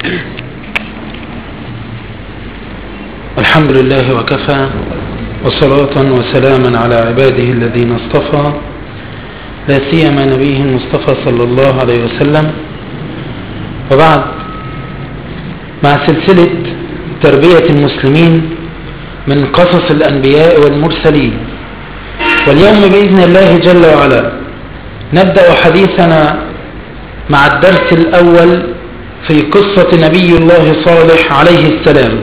الحمد لله وكفى وصلاة وسلاما على عباده الذين اصطفى لا سيما نبيه المصطفى صلى الله عليه وسلم وبعد مع سلسلة تربية المسلمين من قصص الأنبياء والمرسلين واليوم بإذن الله جل وعلا نبدأ حديثنا مع الدرس الأول في قصة نبي الله صالح عليه السلام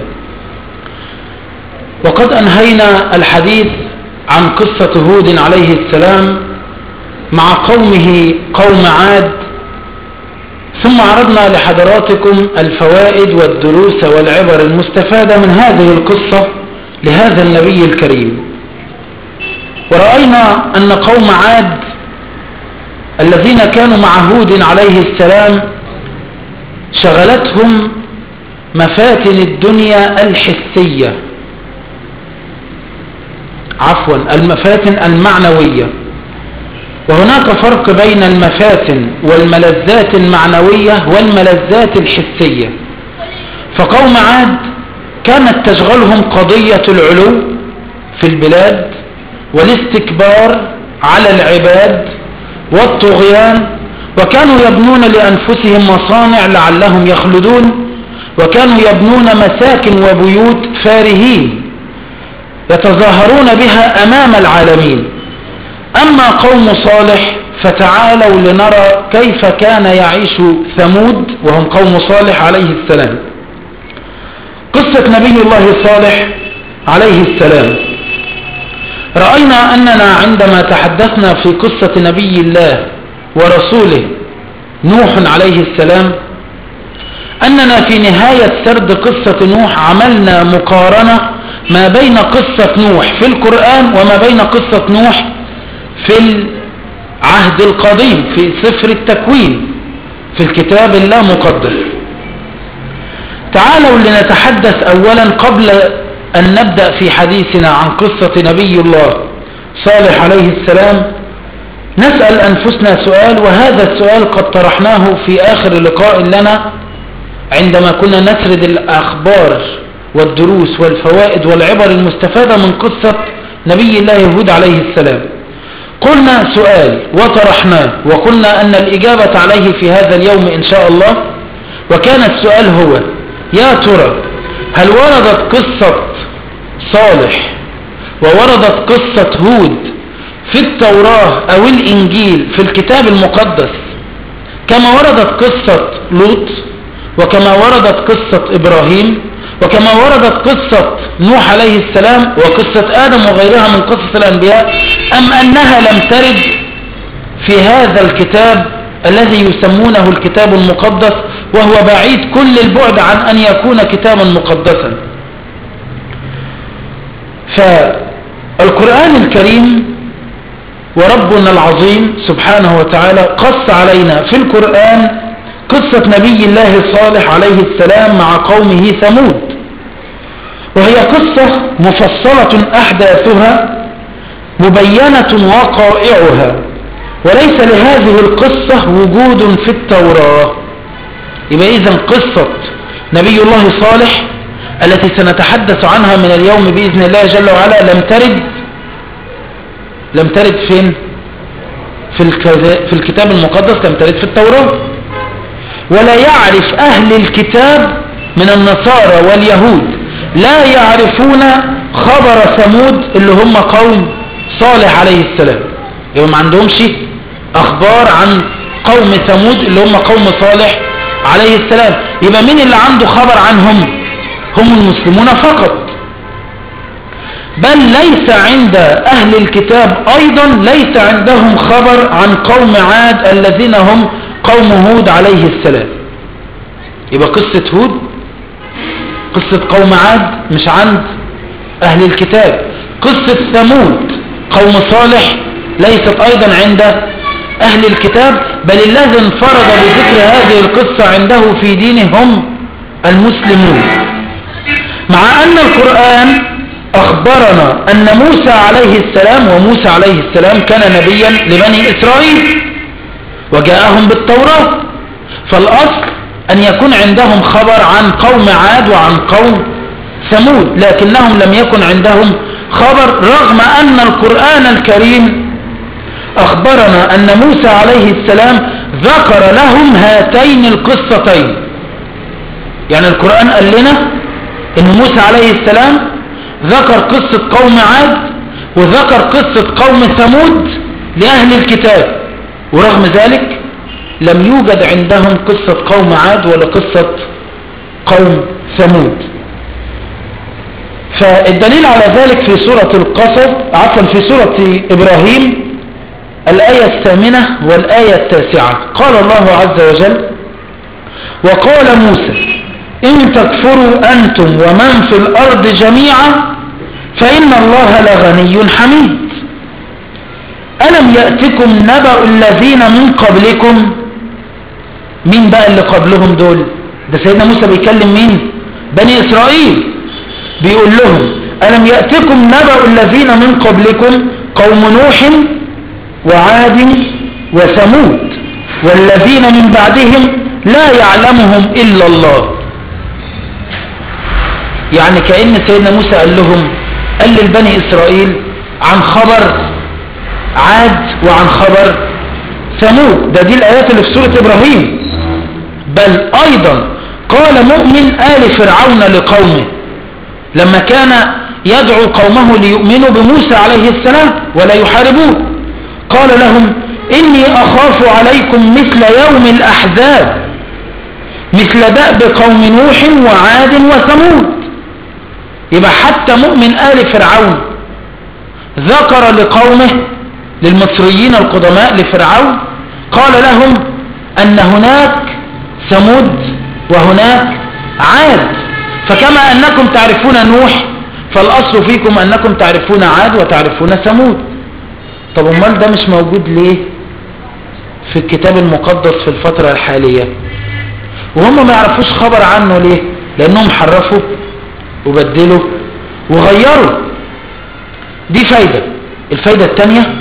وقد أنهينا الحديث عن قصة هود عليه السلام مع قومه قوم عاد ثم عرضنا لحضراتكم الفوائد والدروس والعبر المستفادة من هذه القصة لهذا النبي الكريم ورأينا أن قوم عاد الذين كانوا مع هود عليه السلام شغلتهم مفاتن الدنيا الحسية عفوا المفاتن المعنوية وهناك فرق بين المفاتن والملذات المعنوية والملذات الحسية فقوم عاد كانت تشغلهم قضية العلو في البلاد والاستكبار على العباد والطغيان وكانوا يبنون لأنفسهم مصانع لعلهم يخلدون وكانوا يبنون مساكن وبيوت فارهين يتظاهرون بها أمام العالمين أما قوم صالح فتعالوا لنرى كيف كان يعيش ثمود وهم قوم صالح عليه السلام قصة نبي الله صالح عليه السلام رأينا أننا عندما تحدثنا في قصة نبي الله ورسوله نوح عليه السلام أننا في نهاية سرد قصة نوح عملنا مقارنة ما بين قصة نوح في القرآن وما بين قصة نوح في العهد القديم في سفر التكوين في الكتاب الله مقدس تعالوا لنتحدث أولا قبل أن نبدأ في حديثنا عن قصة نبي الله صالح عليه السلام نسأل أنفسنا سؤال وهذا السؤال قد طرحناه في آخر لقاء لنا عندما كنا نسرد الأخبار والدروس والفوائد والعبر المستفادة من قصة نبي الله يهود عليه السلام قلنا سؤال وطرحناه وقلنا أن الإجابة عليه في هذا اليوم إن شاء الله وكان السؤال هو يا ترى هل وردت قصة صالح ووردت قصة هود في التوراة أو الإنجيل في الكتاب المقدس كما وردت قصة لوط وكما وردت قصة إبراهيم وكما وردت قصة نوح عليه السلام وقصة آدم وغيرها من قصص الأنبياء أم أنها لم ترد في هذا الكتاب الذي يسمونه الكتاب المقدس وهو بعيد كل البعد عن أن يكون كتابا مقدسا فالقرآن الكريم وربنا العظيم سبحانه وتعالى قص علينا في القرآن قصة نبي الله صالح عليه السلام مع قومه ثمود وهي قصة مفصلة أحداثها مبينة وقائعها وليس لهذه القصة وجود في التوراة يبقى إذن قصة نبي الله صالح التي سنتحدث عنها من اليوم بإذن الله جل وعلا لم ترد لم ترد فين في, في الكتاب المقدس لم ترد في التوراة ولا يعرف أهل الكتاب من النصارى واليهود لا يعرفون خبر ثمود اللي هم قوم صالح عليه السلام يبقى ما عندهمش أخبار عن قوم ثمود اللي هم قوم صالح عليه السلام يبقى مين اللي عنده خبر عنهم هم المسلمون فقط بل ليس عند أهل الكتاب أيضا ليس عندهم خبر عن قوم عاد الذين هم قوم هود عليه السلام يبقى قصة هود قصة قوم عاد مش عند أهل الكتاب قصة ثمود قوم صالح ليست أيضا عند أهل الكتاب بل الذي انفرد بذكر هذه القصة عنده في دينهم المسلمون مع أن القرآن أخبرنا أن موسى عليه السلام وموسى عليه السلام كان نبيا لبني إسرائيل وجاءهم بالتوراة فالأصل أن يكون عندهم خبر عن قوم عاد وعن قوم ثمود لكنهم لم يكن عندهم خبر رغم أن القرآن الكريم أخبرنا أن موسى عليه السلام ذكر لهم هاتين القصتين يعني القرآن قال لنا أن موسى عليه السلام ذكر قصة قوم عاد وذكر قصة قوم ثمود لأهل الكتاب ورغم ذلك لم يوجد عندهم قصة قوم عاد ولا قصة قوم ثمود فالدليل على ذلك في سورة القصص عفوا في سورة إبراهيم الآية الثامنة والآية التاسعة قال الله عز وجل وقال موسى إن تكفروا أنتم ومن في الأرض جميعا فإن الله لغني حميد ألم يأتكم نبأ الذين من قبلكم مين بقى اللي قبلهم دول ده سيدنا موسى بيكلم مين بني إسرائيل بيقول لهم ألم يأتكم نبأ الذين من قبلكم قوم نوح وعاد وثمود والذين من بعدهم لا يعلمهم إلا الله يعني كأن سيدنا موسى قال لهم قال للبني إسرائيل عن خبر عاد وعن خبر ثمود ده دي الآيات اللي في سورة إبراهيم بل أيضا قال مؤمن آل فرعون لقومه لما كان يدعو قومه ليؤمنوا بموسى عليه السلام ولا يحاربوه قال لهم إني أخاف عليكم مثل يوم الأحزاب مثل دأب قوم نوح وعاد وثمود يبقى حتى مؤمن آل فرعون ذكر لقومه للمصريين القدماء لفرعون قال لهم أن هناك ثمود وهناك عاد فكما أنكم تعرفون نوح فالأصل فيكم أنكم تعرفون عاد وتعرفون ثمود طب امال ده مش موجود ليه في الكتاب المقدس في الفترة الحالية وهم ما يعرفوش خبر عنه ليه لأنهم حرفوا وبدلوا وغيروا دي فايدة الفايدة التانية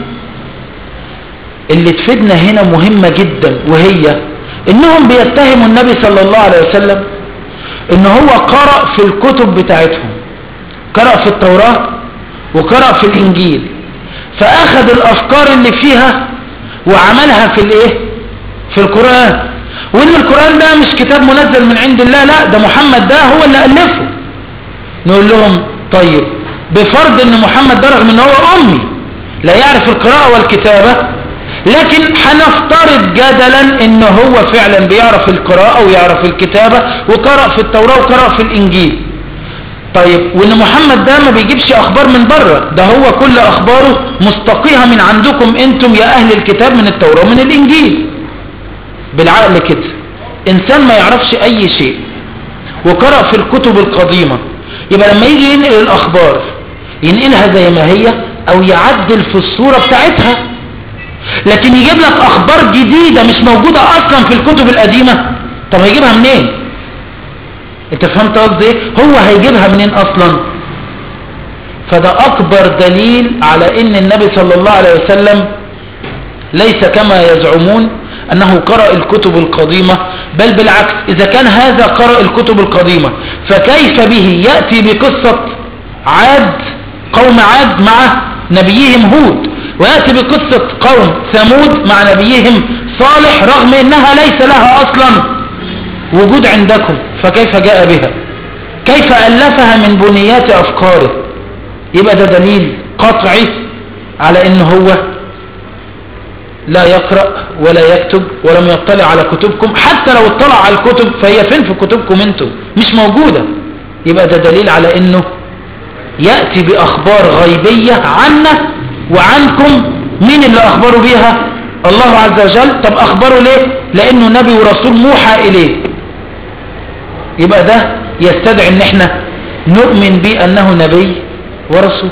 اللي تفيدنا هنا مهمة جدا وهي انهم بيتهموا النبي صلى الله عليه وسلم ان هو قرأ في الكتب بتاعتهم قرأ في التوراة وقرأ في الانجيل فاخذ الافكار اللي فيها وعملها في الايه في القرآن وان القرآن ده مش كتاب منزل من عند الله لا ده محمد ده هو اللي ألفه نقول لهم طيب بفرض ان محمد ده رغم ان هو امي لا يعرف القراءة والكتابة لكن هنفترض جدلا ان هو فعلا بيعرف القراءة ويعرف الكتابة وقرأ في التوراة وقرأ في الانجيل طيب وان محمد ده ما بيجيبش اخبار من بره ده هو كل اخباره مستقيها من عندكم انتم يا اهل الكتاب من التوراة ومن الانجيل بالعقل كده انسان ما يعرفش اي شيء وقرأ في الكتب القديمة يبقى لما يجي ينقل الاخبار ينقلها زي ما هي او يعدل في الصورة بتاعتها لكن يجيب لك اخبار جديدة مش موجودة اصلا في الكتب القديمة طب هيجيبها منين انت فهمت قصدي ايه هو هيجيبها منين اصلا فده اكبر دليل على ان النبي صلى الله عليه وسلم ليس كما يزعمون انه قرأ الكتب القديمة بل بالعكس اذا كان هذا قرأ الكتب القديمة فكيف به يأتي بقصة عاد قوم عاد مع نبيهم هود ويأتي بقصة قوم ثمود مع نبيهم صالح رغم انها ليس لها اصلا وجود عندكم فكيف جاء بها كيف ألفها من بنيات أفكاره يبقى ده دليل قطعي على ان هو لا يقرأ ولا يكتب ولم يطلع على كتبكم حتى لو اطلع على الكتب فهي فين في كتبكم انتم مش موجودة يبقى ده دليل على انه يأتي بأخبار غيبية عنا وعنكم مين اللي أخبروا بيها الله عز وجل طب أخبروا ليه لأنه نبي ورسول موحى إليه يبقى ده يستدعي ان احنا نؤمن به انه نبي ورسول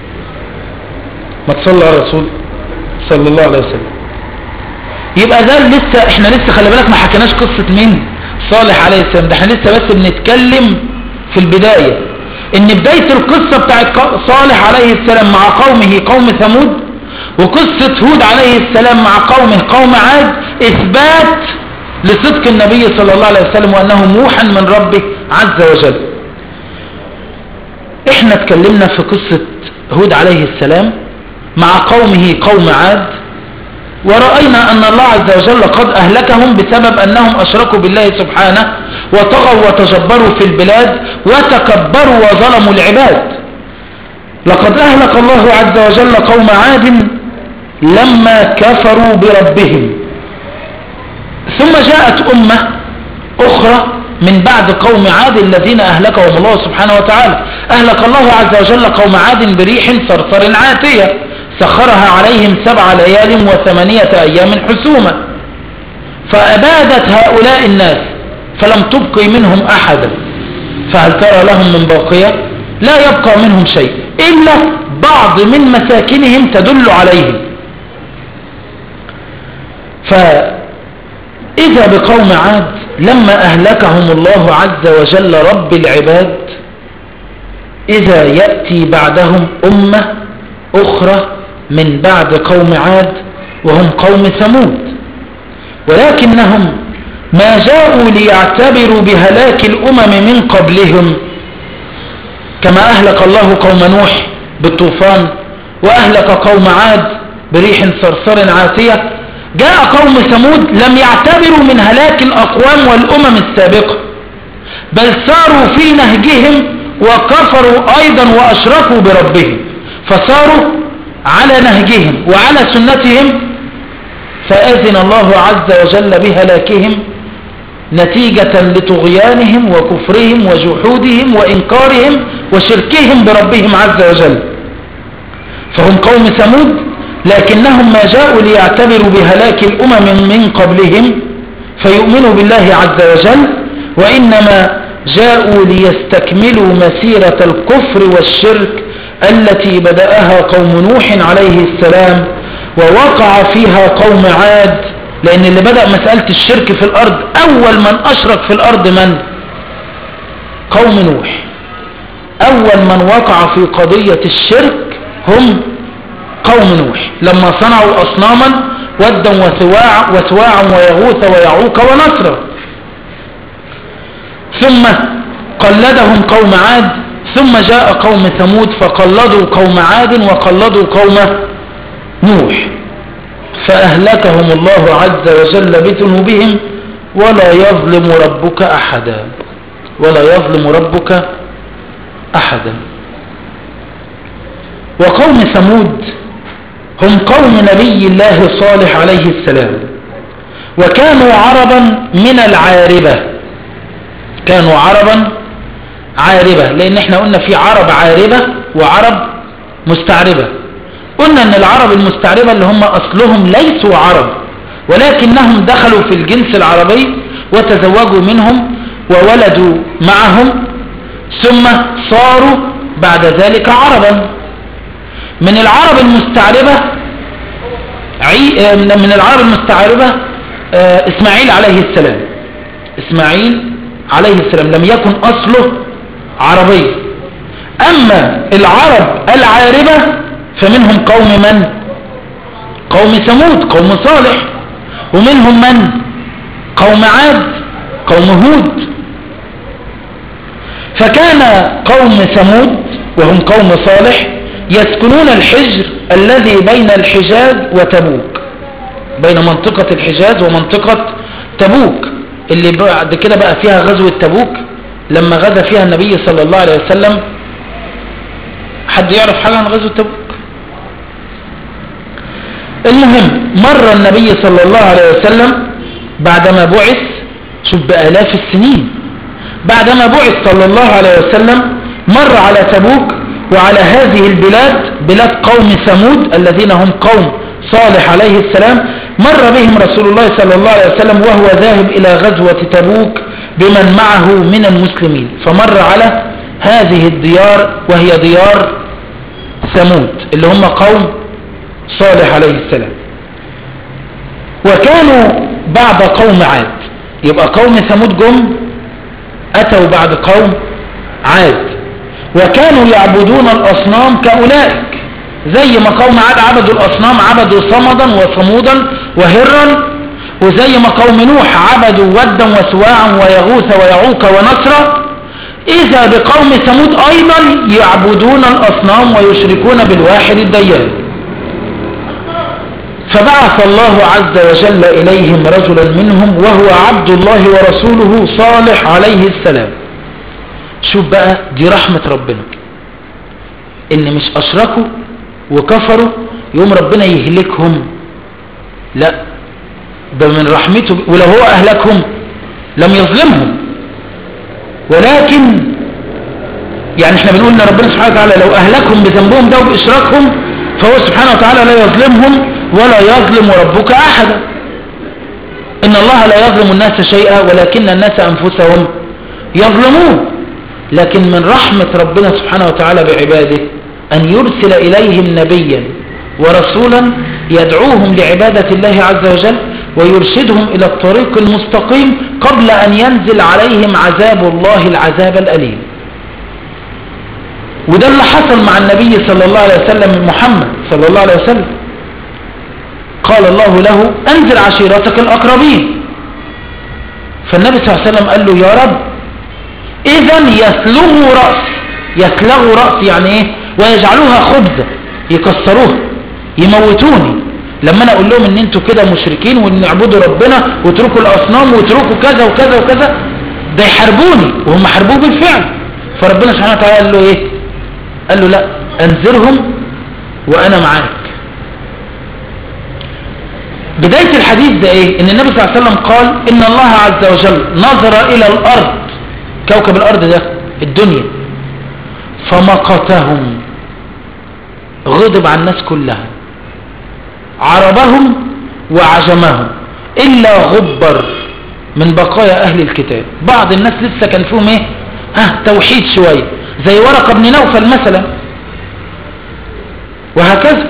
ما تصلى على الرسول صلى الله عليه وسلم يبقى ده لسه احنا لسه خلي بالك ما حكيناش قصة مين صالح عليه السلام ده احنا لسه بس بنتكلم في البداية ان بداية القصة بتاعت صالح عليه السلام مع قومه قوم ثمود وقصة هود عليه السلام مع قومه قوم عاد اثبات لصدق النبي صلى الله عليه وسلم وأنه موحى من ربه عز وجل احنا اتكلمنا في قصة هود عليه السلام مع قومه قوم عاد ورأينا أن الله عز وجل قد أهلكهم بسبب أنهم أشركوا بالله سبحانه وطغوا وتجبروا في البلاد وتكبروا وظلموا العباد لقد أهلك الله عز وجل قوم عاد لما كفروا بربهم ثم جاءت أمة أخرى من بعد قوم عاد الذين أهلكهم الله سبحانه وتعالى أهلك الله عز وجل قوم عاد بريح صرصر عاتية سخرها عليهم سبع ليال وثمانية أيام حسوما فأبادت هؤلاء الناس فلم تبقي منهم أحدا فهل ترى لهم من باقية لا يبقى منهم شيء إلا بعض من مساكنهم تدل عليهم فإذا بقوم عاد لما أهلكهم الله عز وجل رب العباد إذا يأتي بعدهم أمة أخرى من بعد قوم عاد وهم قوم ثمود ولكنهم ما جاءوا ليعتبروا بهلاك الأمم من قبلهم كما أهلك الله قوم نوح بالطوفان وأهلك قوم عاد بريح صرصر عاتية جاء قوم ثمود لم يعتبروا من هلاك الأقوام والأمم السابقة بل ساروا في نهجهم وكفروا أيضا وأشركوا بربهم فصاروا على نهجهم وعلى سنتهم فأذن الله عز وجل بهلاكهم نتيجة لطغيانهم وكفرهم وجحودهم وإنكارهم وشركهم بربهم عز وجل فهم قوم ثمود لكنهم ما جاءوا ليعتبروا بهلاك الأمم من قبلهم فيؤمنوا بالله عز وجل وإنما جاءوا ليستكملوا مسيرة الكفر والشرك التي بدأها قوم نوح عليه السلام ووقع فيها قوم عاد لأن اللي بدأ مسألة الشرك في الأرض أول من أشرك في الأرض من؟ قوم نوح أول من وقع في قضية الشرك هم قوم نوح لما صنعوا أصناما ودا وثواع وثواعا ويغوث ويعوق ونصرا ثم قلدهم قوم عاد ثم جاء قوم ثمود فقلدوا قوم عاد وقلدوا قوم نوح فأهلكهم الله عز وجل بذنوبهم ولا يظلم ربك أحدا ولا يظلم ربك أحدا وقوم ثمود هم قوم نبي الله صالح عليه السلام وكانوا عربا من العاربة كانوا عربا عاربة لان احنا قلنا في عرب عاربة وعرب مستعربة قلنا ان العرب المستعربة اللي هم اصلهم ليسوا عرب ولكنهم دخلوا في الجنس العربي وتزوجوا منهم وولدوا معهم ثم صاروا بعد ذلك عربا من العرب المستعربة من العرب المستعربة اسماعيل عليه السلام اسماعيل عليه السلام لم يكن اصله عربي اما العرب العاربة فمنهم قوم من قوم ثمود قوم صالح ومنهم من قوم عاد قوم هود فكان قوم ثمود وهم قوم صالح يسكنون الحجر الذي بين الحجاز وتبوك بين منطقة الحجاز ومنطقة تبوك اللي بعد كده بقى فيها غزوة تبوك لما غزا فيها النبي صلى الله عليه وسلم حد يعرف حاجة عن غزوة تبوك المهم مر النبي صلى الله عليه وسلم بعدما بعث شوف بآلاف السنين بعدما بعث صلى الله عليه وسلم مر على تبوك وعلى هذه البلاد بلاد قوم ثمود الذين هم قوم صالح عليه السلام مر بهم رسول الله صلى الله عليه وسلم وهو ذاهب إلى غزوة تبوك بمن معه من المسلمين فمر على هذه الديار وهي ديار ثمود اللي هم قوم صالح عليه السلام وكانوا بعد قوم عاد يبقى قوم ثمود جم أتوا بعد قوم عاد وكانوا يعبدون الأصنام كأولئك زي ما قوم عاد عبدوا الأصنام عبدوا صمدا وصمودا وهرا وزي ما قوم نوح عبدوا ودا وسواعا ويغوث ويعوق ونصرا إذا بقوم ثمود أيضا يعبدون الأصنام ويشركون بالواحد الديان فبعث الله عز وجل إليهم رجلا منهم وهو عبد الله ورسوله صالح عليه السلام شوف بقى دي رحمة ربنا إن مش أشركوا وكفروا يوم ربنا يهلكهم لا ده من رحمته ولو هو أهلكهم لم يظلمهم ولكن يعني احنا بنقول ان ربنا سبحانه وتعالى لو اهلكهم بذنبهم ده وباشراكهم فهو سبحانه وتعالى لا يظلمهم ولا يظلم ربك احدا ان الله لا يظلم الناس شيئا ولكن الناس انفسهم يظلمون لكن من رحمة ربنا سبحانه وتعالى بعباده ان يرسل اليهم نبيا ورسولا يدعوهم لعبادة الله عز وجل ويرشدهم إلى الطريق المستقيم قبل أن ينزل عليهم عذاب الله العذاب الأليم وده اللي حصل مع النبي صلى الله عليه وسلم محمد صلى الله عليه وسلم قال الله له أنزل عشيرتك الأقربين فالنبي صلى الله عليه وسلم قال له يا رب إذا يسلغوا رأس يسلغوا رأس يعني إيه ويجعلوها خبزة يكسروها يموتوني لما انا اقول لهم ان انتوا كده مشركين وان اعبدوا ربنا واتركوا الاصنام واتركوا كذا وكذا وكذا ده يحاربوني وهم حاربوه بالفعل فربنا سبحانه وتعالى قال له ايه قال له لا انذرهم وانا معاك بداية الحديث ده ايه ان النبي صلى الله عليه وسلم قال ان الله عز وجل نظر الى الارض كوكب الارض ده الدنيا فمقتهم غضب على الناس كلها عربهم وعجمهم إلا غبر من بقايا أهل الكتاب بعض الناس لسه كان فيهم إيه ها توحيد شوية زي ورقة بن نوفل مثلا وهكذا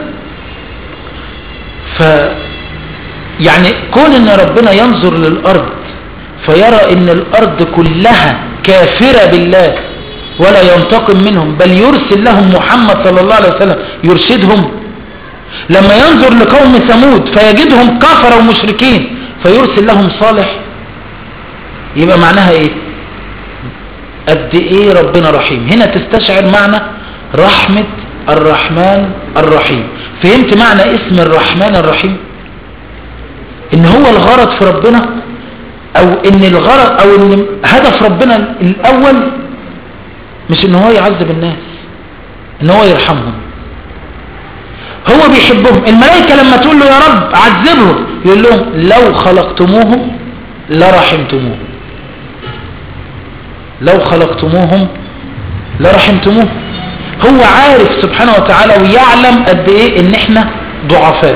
ف يعني كون ان ربنا ينظر للأرض فيرى ان الأرض كلها كافرة بالله ولا ينتقم منهم بل يرسل لهم محمد صلى الله عليه وسلم يرشدهم لما ينظر لقوم ثمود فيجدهم كفر ومشركين فيرسل لهم صالح يبقى معناها ايه قد ايه ربنا رحيم هنا تستشعر معنى رحمة الرحمن الرحيم فهمت معنى اسم الرحمن الرحيم ان هو الغرض في ربنا او ان الغرض او ان هدف ربنا الاول مش ان هو يعذب الناس ان هو يرحمهم هو بيحبهم الملائكة لما تقول له يا رب عذبهم يقول لهم لو خلقتموهم لرحمتموهم لو خلقتموهم لرحمتموهم هو عارف سبحانه وتعالى ويعلم قد ايه ان احنا ضعفاء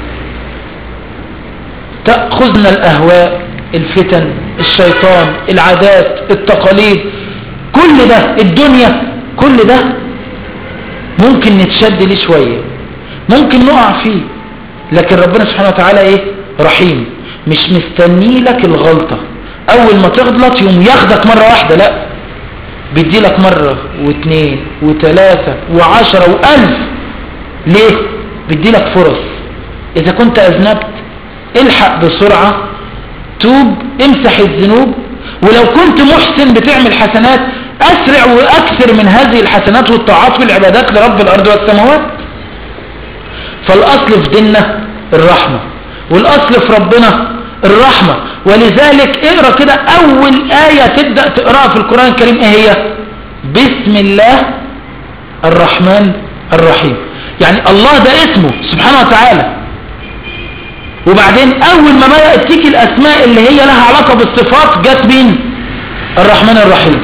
تأخذنا الاهواء الفتن الشيطان العادات التقاليد كل ده الدنيا كل ده ممكن نتشد ليه شويه ممكن نقع فيه لكن ربنا سبحانه وتعالى ايه رحيم مش مستني لك الغلطة اول ما تغلط يوم ياخدك مرة واحدة لا بيدي لك مرة واثنين وثلاثة وعشرة والف ليه بيدي لك فرص اذا كنت اذنبت الحق بسرعة توب امسح الذنوب ولو كنت محسن بتعمل حسنات اسرع واكثر من هذه الحسنات والطاعات والعبادات لرب الارض والسماوات فالأصل في ديننا الرحمة والأصل في ربنا الرحمة ولذلك اقرأ كده أول آية تبدأ تقرأها في القرآن الكريم ايه هي بسم الله الرحمن الرحيم يعني الله ده اسمه سبحانه وتعالى وبعدين أول ما بدأت تيجي الأسماء اللي هي لها علاقة بالصفات جت مين الرحمن الرحيم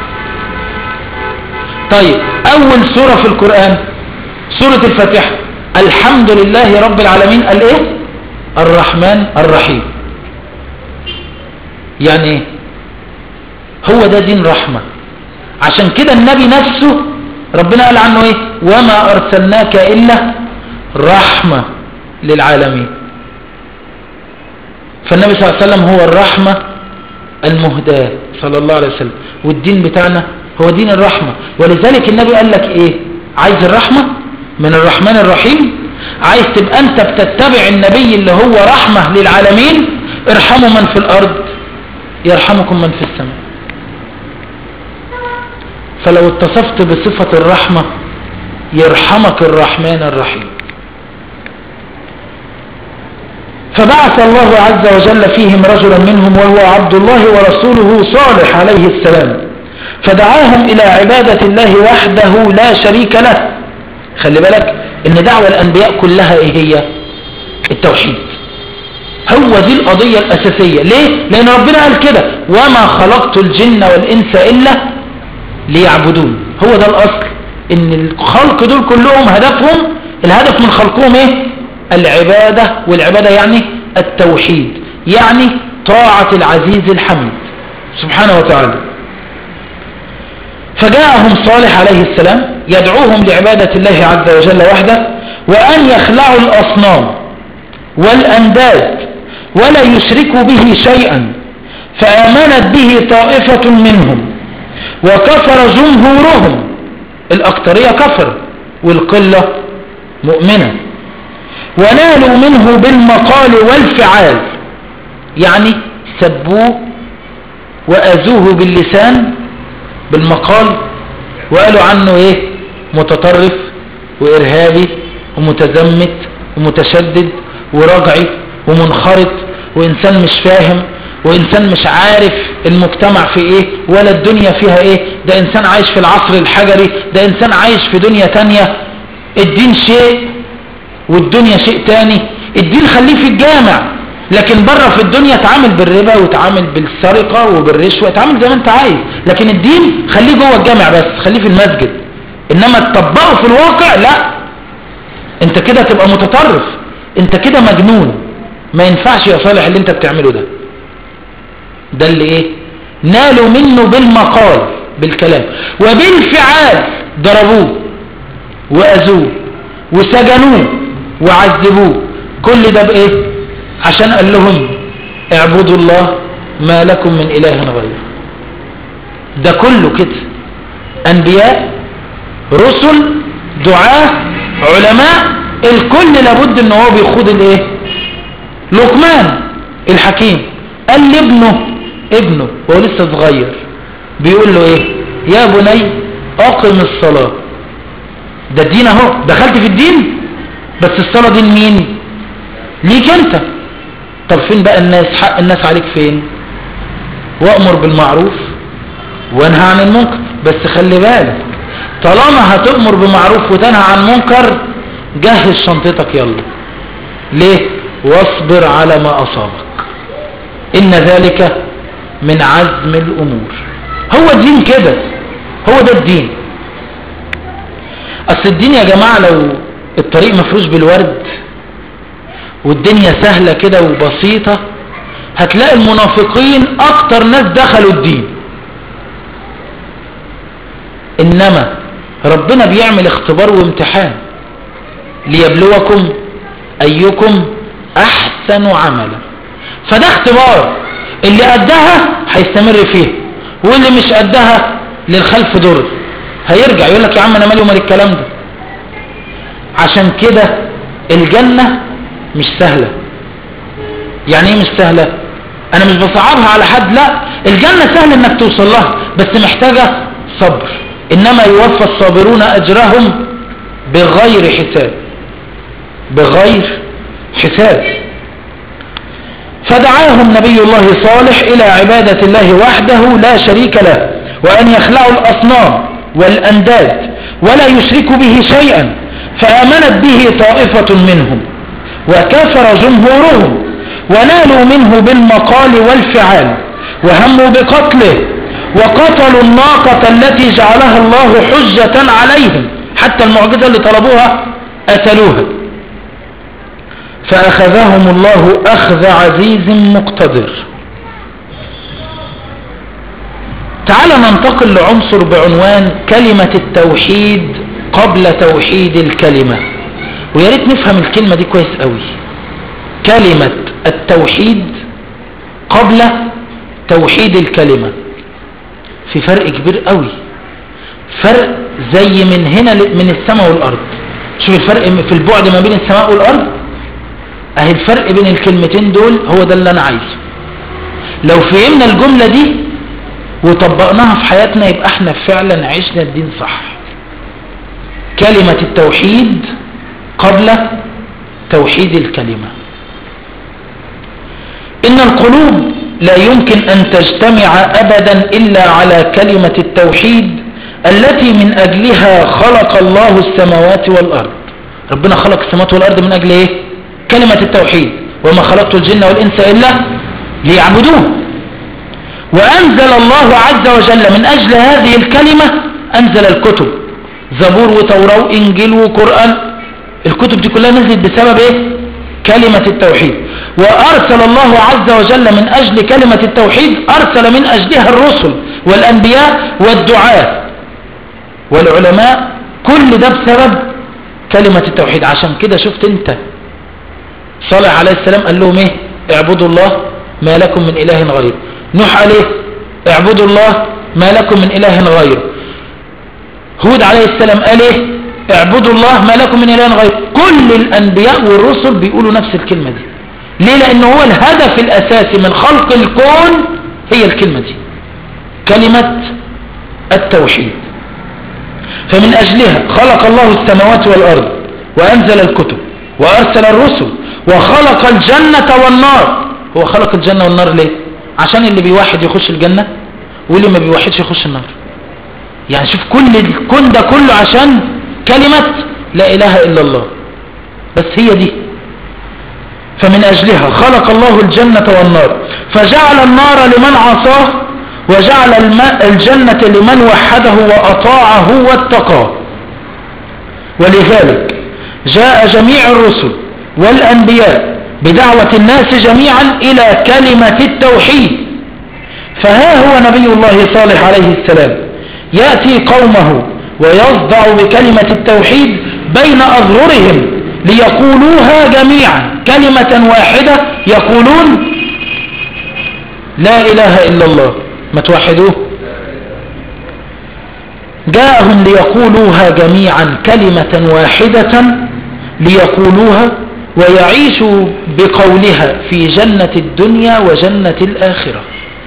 طيب أول سورة في القرآن سورة الفاتحة الحمد لله رب العالمين قال ايه الرحمن الرحيم يعني ايه هو ده دين رحمة عشان كده النبي نفسه ربنا قال عنه ايه وما ارسلناك الا رحمة للعالمين فالنبي صلى الله عليه وسلم هو الرحمة المهداة صلى الله عليه وسلم والدين بتاعنا هو دين الرحمة ولذلك النبي قال لك ايه عايز الرحمة من الرحمن الرحيم عايز تبقى انت بتتبع النبي اللي هو رحمة للعالمين ارحموا من في الأرض يرحمكم من في السماء فلو اتصفت بصفة الرحمة يرحمك الرحمن الرحيم فبعث الله عز وجل فيهم رجلا منهم وهو عبد الله ورسوله صالح عليه السلام فدعاهم إلى عبادة الله وحده لا شريك له خلي بالك ان دعوة الأنبياء كلها ايه هي التوحيد هو دي القضية الأساسية ليه؟ لأن ربنا قال كده وما خلقت الجن والإنس إلا ليعبدون هو ده الأصل ان الخلق دول كلهم هدفهم الهدف من خلقهم ايه العبادة والعبادة يعني التوحيد يعني طاعة العزيز الحميد سبحانه وتعالى فجاءهم صالح عليه السلام يدعوهم لعبادة الله عز وجل وحده وأن يخلعوا الأصنام والأنداد ولا يشركوا به شيئا فآمنت به طائفة منهم وكفر جمهورهم الأكترية كفر والقلة مؤمنة ونالوا منه بالمقال والفعال يعني سبوه وأذوه باللسان بالمقال وقالوا عنه ايه متطرف وإرهابي ومتزمت ومتشدد ورجعي ومنخرط وإنسان مش فاهم وإنسان مش عارف المجتمع في إيه ولا الدنيا فيها إيه ده إنسان عايش في العصر الحجري ده إنسان عايش في دنيا تانية الدين شيء والدنيا شيء تاني الدين خليه في الجامع لكن بره في الدنيا تعامل بالربا وتعامل بالسرقة وبالرشوة تعامل زي ما انت عايز لكن الدين خليه جوه الجامع بس خليه في المسجد انما تطبقه في الواقع لا انت كده تبقى متطرف انت كده مجنون ما ينفعش يا صالح اللي انت بتعمله ده ده اللي ايه نالوا منه بالمقال بالكلام وبالفعال ضربوه واذوه وسجنوه وعذبوه كل ده بايه عشان قال لهم اعبدوا الله ما لكم من اله غيره ده كله كده انبياء رسل دعاة علماء الكل لابد ان هو بيخوض الايه لقمان الحكيم قال لابنه ابنه وهو لسه صغير بيقول له ايه يا بني اقم الصلاة ده الدين اهو دخلت في الدين بس الصلاة دي لمين ليك انت طب فين بقى الناس حق الناس عليك فين وامر بالمعروف وانهى عن المنكر بس خلي بالك طالما هتأمر بمعروف وتنهى عن منكر جهز شنطتك يلا ليه واصبر على ما أصابك إن ذلك من عزم الأمور هو الدين كده هو ده الدين أصل الدين يا جماعة لو الطريق مفروش بالورد والدنيا سهلة كده وبسيطة هتلاقي المنافقين أكتر ناس دخلوا الدين إنما ربنا بيعمل اختبار وامتحان ليبلوكم أيكم أحسن عملا فده اختبار اللي قدها هيستمر فيه واللي مش قدها للخلف دور هيرجع يقول لك يا عم انا مالي ومال الكلام ده عشان كده الجنة مش سهلة يعني ايه مش سهلة انا مش بصعبها على حد لا الجنة سهل انك توصل لها بس محتاجة صبر انما يوفى الصابرون اجرهم بغير حساب بغير حساب فدعاهم نبي الله صالح إلى عبادة الله وحده لا شريك له وأن يخلعوا الأصنام والأنداد ولا يشركوا به شيئا فآمنت به طائفة منهم وكفر جمهورهم ونالوا منه بالمقال والفعال وهموا بقتله وقتلوا الناقة التي جعلها الله حجة عليهم حتى المعجزة اللي طلبوها قتلوها فأخذهم الله أخذ عزيز مقتدر تعال ننتقل لعنصر بعنوان كلمة التوحيد قبل توحيد الكلمة ويا ريت نفهم الكلمة دي كويس قوي كلمة التوحيد قبل توحيد الكلمة في فرق كبير قوي فرق زي من هنا من السماء والأرض شوف الفرق في البعد ما بين السماء والأرض اهي الفرق بين الكلمتين دول هو ده اللي انا عايزه لو فهمنا الجملة دي وطبقناها في حياتنا يبقى احنا فعلا عشنا الدين صح كلمة التوحيد قبل توحيد الكلمة إن القلوب لا يمكن أن تجتمع أبدا إلا على كلمة التوحيد التي من أجلها خلق الله السماوات والأرض ربنا خلق السماوات والأرض من أجل إيه؟ كلمة التوحيد وما خلقت الجن والإنس إلا ليعبدون وأنزل الله عز وجل من أجل هذه الكلمة أنزل الكتب زبور وتوراة وإنجيل وقرآن الكتب دي كلها نزلت بسبب إيه؟ كلمة التوحيد وأرسل الله عز وجل من أجل كلمة التوحيد أرسل من أجلها الرسل والأنبياء والدعاة والعلماء كل ده بسبب كلمة التوحيد عشان كده شفت انت صالح عليه السلام قال لهم ايه اعبدوا الله ما لكم من اله غيره نوح عليه اعبدوا الله ما لكم من اله غيره هود عليه السلام قال ايه اعبدوا الله ما لكم من اله غيره كل الانبياء والرسل بيقولوا نفس الكلمة دي ليه لان هو الهدف الاساسي من خلق الكون هي الكلمة دي كلمة التوحيد فمن أجلها خلق الله السماوات والأرض وأنزل الكتب وأرسل الرسل وخلق الجنة والنار هو خلق الجنة والنار ليه عشان اللي بيوحد يخش الجنة واللي ما بيوحدش يخش النار يعني شوف كل الكون ده كله عشان كلمة لا إله إلا الله بس هي دي فمن أجلها خلق الله الجنة والنار فجعل النار لمن عصاه وجعل الماء الجنة لمن وحده وأطاعه واتقاه ولذلك جاء جميع الرسل والأنبياء بدعوة الناس جميعا إلى كلمة التوحيد فها هو نبي الله صالح عليه السلام يأتي قومه ويصدع بكلمة التوحيد بين أظهرهم ليقولوها جميعا كلمة واحدة يقولون لا إله إلا الله ما توحدوه جاءهم ليقولوها جميعا كلمة واحدة ليقولوها ويعيشوا بقولها في جنة الدنيا وجنة الآخرة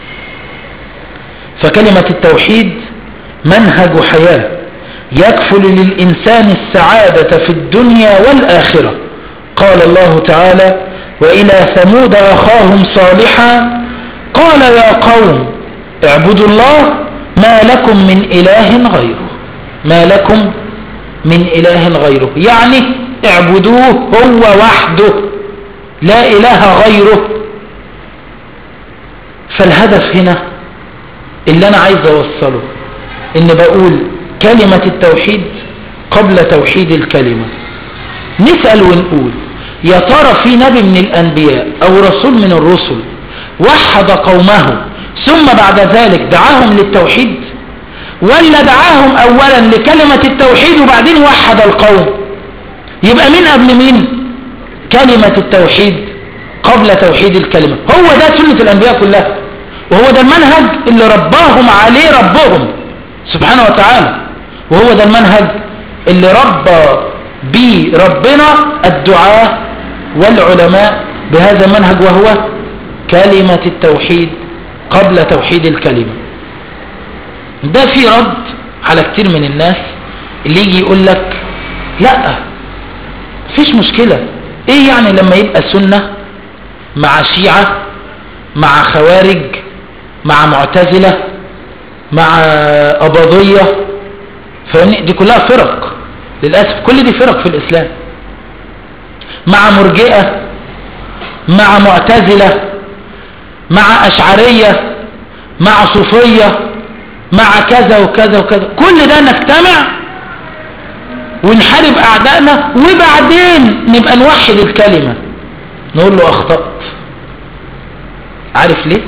فكلمة التوحيد منهج حياة يكفل للإنسان السعادة في الدنيا والآخرة قال الله تعالى وإلى ثمود أخاهم صالحا قال يا قوم اعبدوا الله ما لكم من إله غيره ما لكم من إله غيره يعني اعبدوه هو وحده لا إله غيره فالهدف هنا اللي أنا عايز أوصله إن بقول كلمة التوحيد قبل توحيد الكلمة نسأل ونقول يا ترى في نبي من الأنبياء أو رسول من الرسل وحد قومه ثم بعد ذلك دعاهم للتوحيد ولا دعاهم اولا لكلمة التوحيد وبعدين وحد القوم يبقى مين قبل مين كلمة التوحيد قبل توحيد الكلمة هو ده سنة الانبياء كلها وهو ده المنهج اللي رباهم عليه ربهم سبحانه وتعالى وهو ده المنهج اللي ربى بيه ربنا الدعاء والعلماء بهذا المنهج وهو كلمة التوحيد قبل توحيد الكلمة ده في رد على كتير من الناس اللي يجي يقول لك لا فيش مشكلة ايه يعني لما يبقى سنة مع شيعة مع خوارج مع معتزلة مع أباضية فاهمني دي كلها فرق للأسف كل دي فرق في الإسلام مع مرجئة مع معتزلة مع أشعرية مع صوفية مع كذا وكذا وكذا كل ده نجتمع ونحارب أعدائنا وبعدين نبقى نوحد الكلمة نقول له أخطأت عارف ليه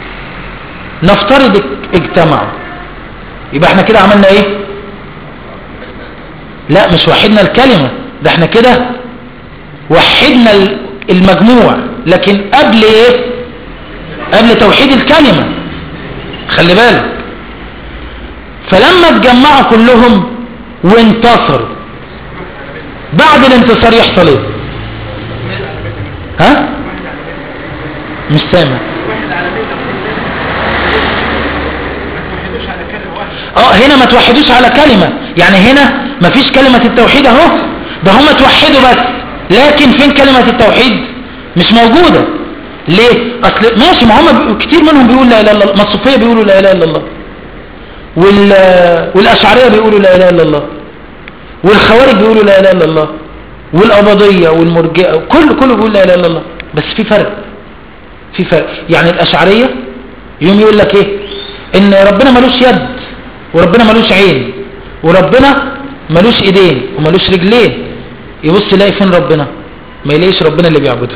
نفترض اجتمعوا يبقى احنا كده عملنا ايه لا مش وحدنا الكلمة ده احنا كده وحدنا المجموع لكن قبل ايه قبل توحيد الكلمة خلي بالك فلما اتجمعوا كلهم وانتصروا بعد الانتصار يحصل ايه ها مش سامع اه هنا ما توحدوش على كلمة يعني هنا ما فيش كلمة التوحيد اهو ده هم توحدوا بس لكن فين كلمة التوحيد مش موجودة ليه اصل ماشي ما هم كتير منهم بيقول لا اله الا الله ما الصوفيه بيقولوا لا اله الا الله وال والاشعريه بيقولوا لا اله الا الله والخوارج بيقولوا لا اله الا الله والقبضيه والمرجئه كله كله بيقول لا اله الا الله بس في فرق في فرق يعني الاشعريه يوم يقول لك ايه ان ربنا ملوش يد وربنا ملوش عين وربنا ملوش ايدين وملوش رجلين يبص يلاقي فين ربنا ما يلاقيش ربنا اللي بيعبده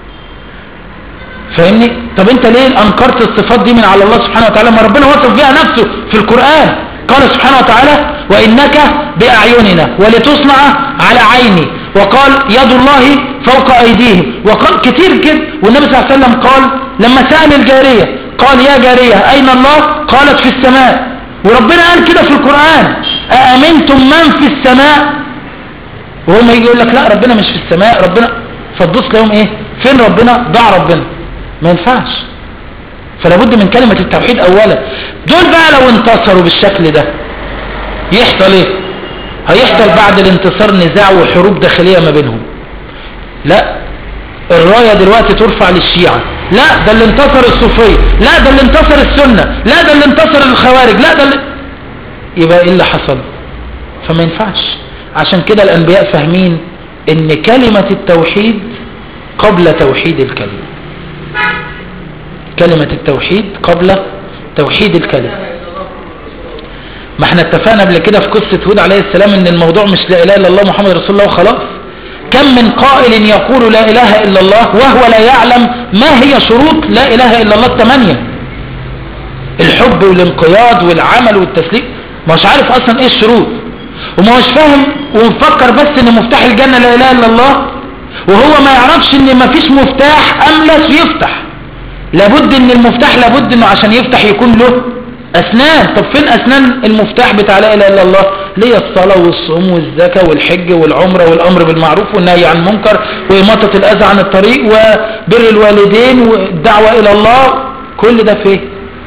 فاهمني طب انت ليه انكرت الصفات دي من على الله سبحانه وتعالى ما ربنا وصف بها نفسه في القرآن قال سبحانه وتعالى وإنك بأعيننا ولتصنع على عيني وقال يد الله فوق أيديهم وقال كتير كده والنبي صلى الله عليه وسلم قال لما سأل الجارية قال يا جارية أين الله قالت في السماء وربنا قال كده في القرآن أأمنتم من في السماء وهم يجي يقول لك لا ربنا مش في السماء ربنا فتبص لهم ايه فين ربنا ضاع ربنا ما ينفعش فلا بد من كلمة التوحيد اولا دول بقى لو انتصروا بالشكل ده يحصل ايه هيحصل بعد الانتصار نزاع وحروب داخلية ما بينهم لا الراية دلوقتي ترفع للشيعة لا ده اللي انتصر الصوفية لا ده اللي انتصر السنة لا ده اللي انتصر الخوارج لا ده اللي يبقى ايه اللي حصل فما ينفعش عشان كده الانبياء فاهمين ان كلمة التوحيد قبل توحيد الكلمة كلمة التوحيد قبل توحيد الكلمة ما احنا اتفقنا قبل كده في قصة هود عليه السلام ان الموضوع مش لا اله الا الله محمد رسول الله وخلاص كم من قائل يقول لا اله الا الله وهو لا يعلم ما هي شروط لا اله الا الله الثمانية الحب والانقياد والعمل والتسليم مش عارف اصلا ايه الشروط وما هوش فاهم ومفكر بس ان مفتاح الجنة لا اله الا الله وهو ما يعرفش ان ما فيش مفتاح املس يفتح لابد ان المفتاح لابد انه عشان يفتح يكون له اسنان طب فين اسنان المفتاح بتاع لا اله الا الله ليه الصلاة والصوم والزكاة والحج والعمرة والامر بالمعروف والنهي عن المنكر واماطة الاذى عن الطريق وبر الوالدين والدعوة الى الله كل ده فين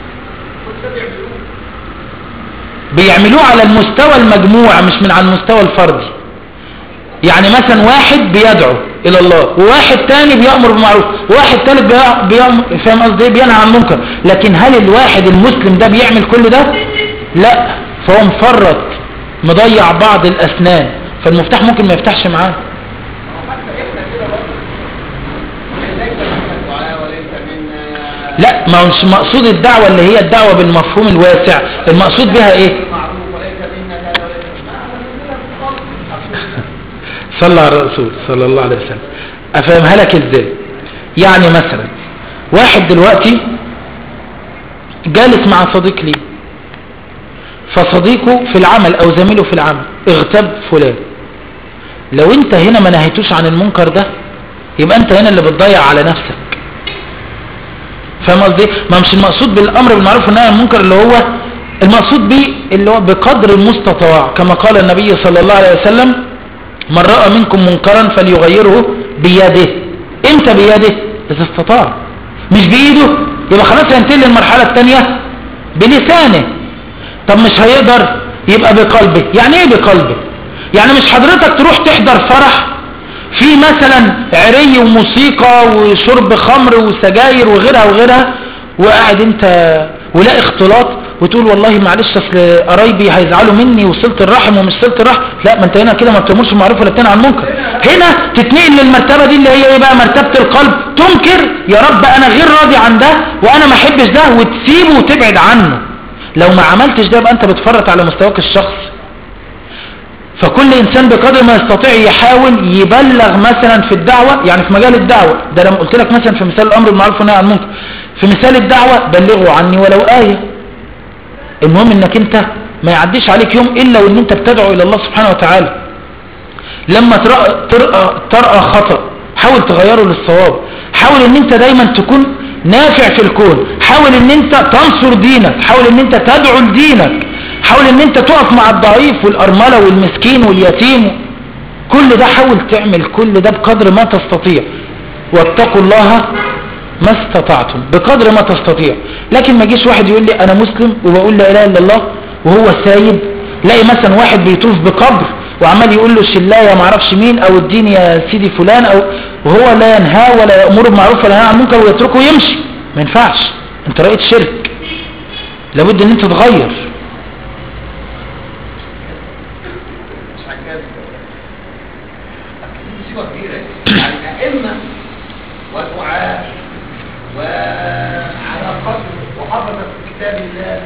بيعملوه على المستوى المجموع مش من على المستوى الفردي يعني مثلا واحد بيدعو الى الله وواحد تاني بيأمر بالمعروف وواحد تالت بيأمر فاهم قصدي ايه بينهى عن المنكر لكن هل الواحد المسلم ده بيعمل كل ده لا فهو مفرط مضيع بعض الاسنان فالمفتاح ممكن ما يفتحش معاه لا ما هو مش مقصود الدعوة اللي هي الدعوة بالمفهوم الواسع المقصود بها ايه صلى على الرسول صلى الله عليه وسلم افهمها لك ازاي يعني مثلا واحد دلوقتي جالس مع صديق لي فصديقه في العمل او زميله في العمل اغتاب فلان لو انت هنا ما نهيتوش عن المنكر ده يبقى انت هنا اللي بتضيع على نفسك فاهم قصدي ما مش المقصود بالامر بالمعروف والنهي عن المنكر اللي هو المقصود به اللي هو بقدر المستطاع كما قال النبي صلى الله عليه وسلم من رأى منكم منكرا فليغيره بيده امتى بيده اذا استطاع مش بايده يبقى خلاص ينتقل للمرحلة الثانية بلسانه طب مش هيقدر يبقى بقلبه يعني ايه بقلبه يعني مش حضرتك تروح تحضر فرح في مثلا عري وموسيقى وشرب خمر وسجاير وغيرها وغيرها وقاعد انت ولا اختلاط وتقول والله معلش اصل قرايبي هيزعلوا مني وصلت الرحم ومش صلت الرحم لا ما انت هنا كده ما بتامرش بالمعروف ولا بتنهى عن المنكر هنا تتنقل للمرتبه دي اللي هي ايه بقى مرتبه القلب تنكر يا رب انا غير راضي عن ده وانا ما احبش ده وتسيبه وتبعد عنه لو ما عملتش ده يبقى انت بتفرط على مستواك الشخصي فكل انسان بقدر ما يستطيع يحاول يبلغ مثلا في الدعوة يعني في مجال الدعوة ده لما قلت لك مثلا في مثال الامر بالمعروف والنهي عن المنكر في مثال الدعوة بلغوا عني ولو آية المهم انك انت ما يعديش عليك يوم الا وان انت بتدعو الى الله سبحانه وتعالى لما ترأى, ترأى, ترأى خطأ حاول تغيره للصواب حاول ان انت دايما تكون نافع في الكون حاول ان انت تنصر دينك حاول ان انت تدعو لدينك حاول ان انت تقف مع الضعيف والارملة والمسكين واليتيم كل ده حاول تعمل كل ده بقدر ما تستطيع واتقوا الله ما استطعتم بقدر ما تستطيع لكن ما يجيش واحد يقول لي انا مسلم وبقول لا اله الا الله وهو سايب لاقي مثلا واحد بيطوف بقبر وعمال يقول له الشلايه ما اعرفش مين او الدين يا سيدي فلان او وهو لا ينهى ولا يامر بالمعروف ولا ينهى عن المنكر ويتركه ويمشي ما ينفعش انت رأيت شرك لابد ان انت تغير مصيبة كبيرة يعني أئمة ودعاة وعلى قدر وحفظة كتاب الله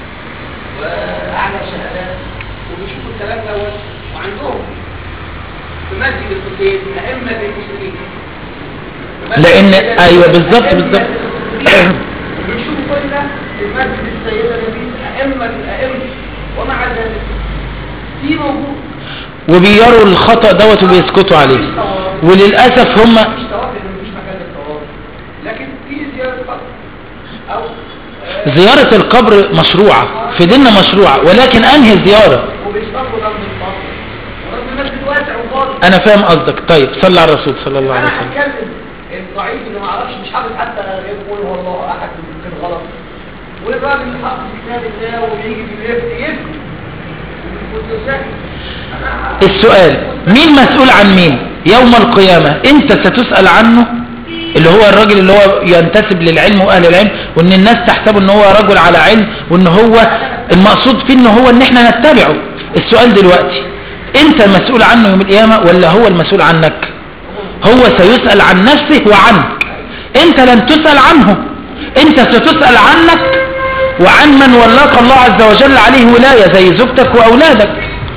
وأعلى شهادات وبيشوفوا الكلام دوت وعندهم في مسجد الحسين من أئمة المسلمين في مسجد لأن- الحسين أيوة بالظبط، أئمة بالظبط. المسلمين. وبيشوفوا كلنا في مسجد السيدة نبيل أئمة الأئمة ومع ذلك في موجود وبيروا الخطأ دوت وبيسكتوا عليه وللأسف هم مش توافق إن مفيش مكان للتوافق لكن في زيارة قبر أو آه، زيارة القبر مشروعة في ديننا مشروعة ولكن أنهي الزيارة وبيصلوا جنب القبر ورغم المسجد واسع وفاضي أنا فاهم قصدك طيب صلى على الرسول صلى الله عليه انا وسلم هتكلم الضعيف اللي ما اعرفش مش حافظ حتى غير قول هو الله احد ممكن غلط والراجل اللي حافظ كتاب الله ويجي بيلف يفتي وكنت ساكت انا السؤال مين مسؤول عن مين يوم القيامة انت ستسأل عنه اللي هو الراجل اللي هو ينتسب للعلم واهل العلم وان الناس تحسبه ان هو رجل على علم وان هو المقصود فيه ان هو ان احنا نتبعه السؤال دلوقتي انت المسؤول عنه يوم القيامة ولا هو المسؤول عنك هو سيسأل عن نفسه وعنك انت لن تسأل عنه انت ستسأل عنك وعن من ولاك الله عز وجل عليه ولاية زي زوجتك واولادك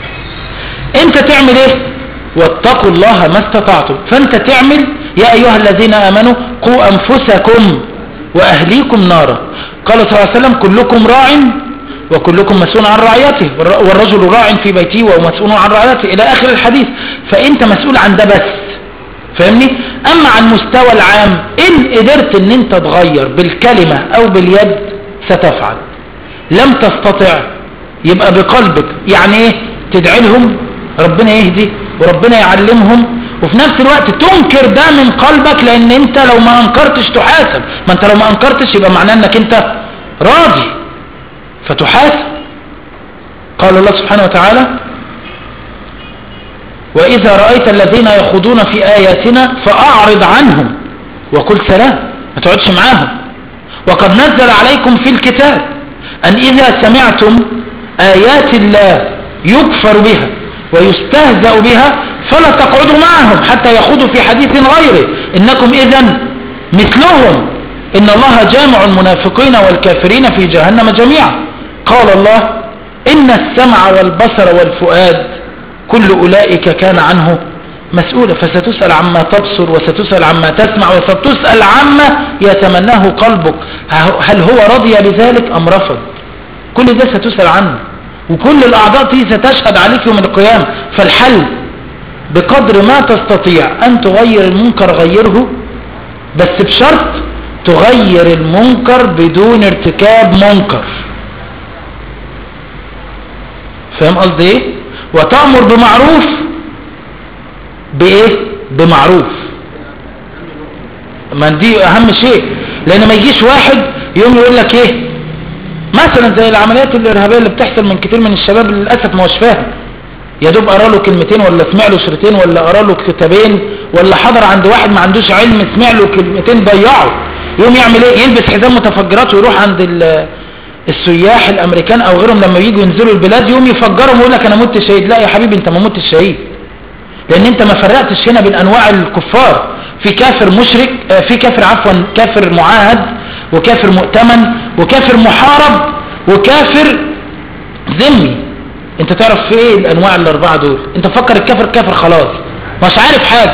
انت تعمل ايه واتقوا الله ما استطعتم فانت تعمل يا ايها الذين امنوا قوا انفسكم واهليكم نارا قال صلى الله عليه وسلم كلكم راع وكلكم مسؤول عن رعيته والر- والرجل راع في بيته ومسؤول عن رعيته الى اخر الحديث فانت مسؤول عن ده بس فاهمني اما عن مستوى العام ان قدرت ان انت تغير بالكلمة او باليد ستفعل لم تستطع يبقى بقلبك يعني ايه تدعي لهم ربنا يهدي وربنا يعلمهم وفي نفس الوقت تنكر ده من قلبك لان انت لو ما انكرتش تحاسب ما انت لو ما انكرتش يبقى معناه انك انت راضي فتحاسب قال الله سبحانه وتعالى وإذا رأيت الذين يخوضون في آياتنا فأعرض عنهم وقل سلام ما تقعدش معاهم وقد نزل عليكم في الكتاب أن إذا سمعتم آيات الله يكفر بها ويستهزأ بها فلا تقعدوا معهم حتى يخوضوا في حديث غيره إنكم إذا مثلهم إن الله جامع المنافقين والكافرين في جهنم جميعا قال الله إن السمع والبصر والفؤاد كل أولئك كان عنه مسؤولا فستسأل عما تبصر وستسأل عما تسمع وستسأل عما يتمناه قلبك هل هو رضي بذلك أم رفض كل ده ستسأل عنه وكل الأعضاء دي ستشهد عليك يوم القيامة فالحل بقدر ما تستطيع أن تغير المنكر غيره بس بشرط تغير المنكر بدون ارتكاب منكر فاهم قصدي ايه وتأمر بمعروف بايه بمعروف ما دي اهم شيء لان ما يجيش واحد يوم يقول لك ايه مثلا زي العمليات الارهابيه اللي بتحصل من كتير من الشباب للاسف ما هوش فاهم يا دوب قرا له كلمتين ولا سمع له شريطين ولا قرا له كتابين ولا حضر عند واحد ما عندوش علم سمع له كلمتين ضيعه يوم يعمل ايه يلبس حزام متفجرات ويروح عند ال- السياح الامريكان او غيرهم لما يجوا ينزلوا البلاد يوم يفجرهم ويقول لك انا مت شهيد لا يا حبيبي انت ما متش شهيد لان انت ما فرقتش هنا بين انواع الكفار في كافر مشرك آه، في كافر عفوا كافر معاهد وكافر مؤتمن وكافر محارب وكافر ذمي انت تعرف في ايه الانواع الاربعه دول انت فكر الكافر كافر خلاص مش عارف حاجه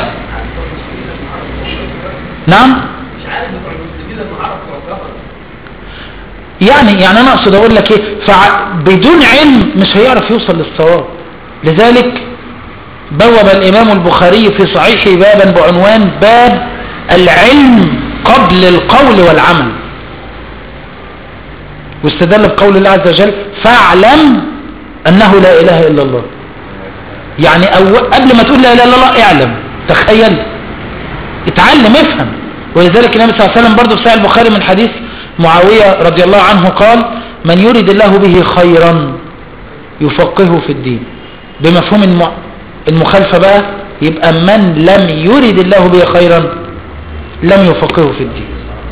نعم مش عارف بتوع المسلمين لما عرفوا ربنا يعني يعني انا اقصد اقول لك ايه فبدون علم مش هيعرف يوصل للصواب لذلك بوب الامام البخاري في صحيحه بابا بعنوان باب العلم قبل القول والعمل واستدل بقول الله عز وجل فاعلم انه لا اله الا الله يعني أو قبل ما تقول لا اله الا الله اعلم تخيل اتعلم افهم ولذلك النبي صلى الله عليه وسلم برضه في صحيح البخاري من حديث معاوية رضي الله عنه قال من يريد الله به خيرا يفقهه في الدين بمفهوم الم- المخالفة بقى يبقى من لم يرد الله به خيرا لم يفقهه في الدين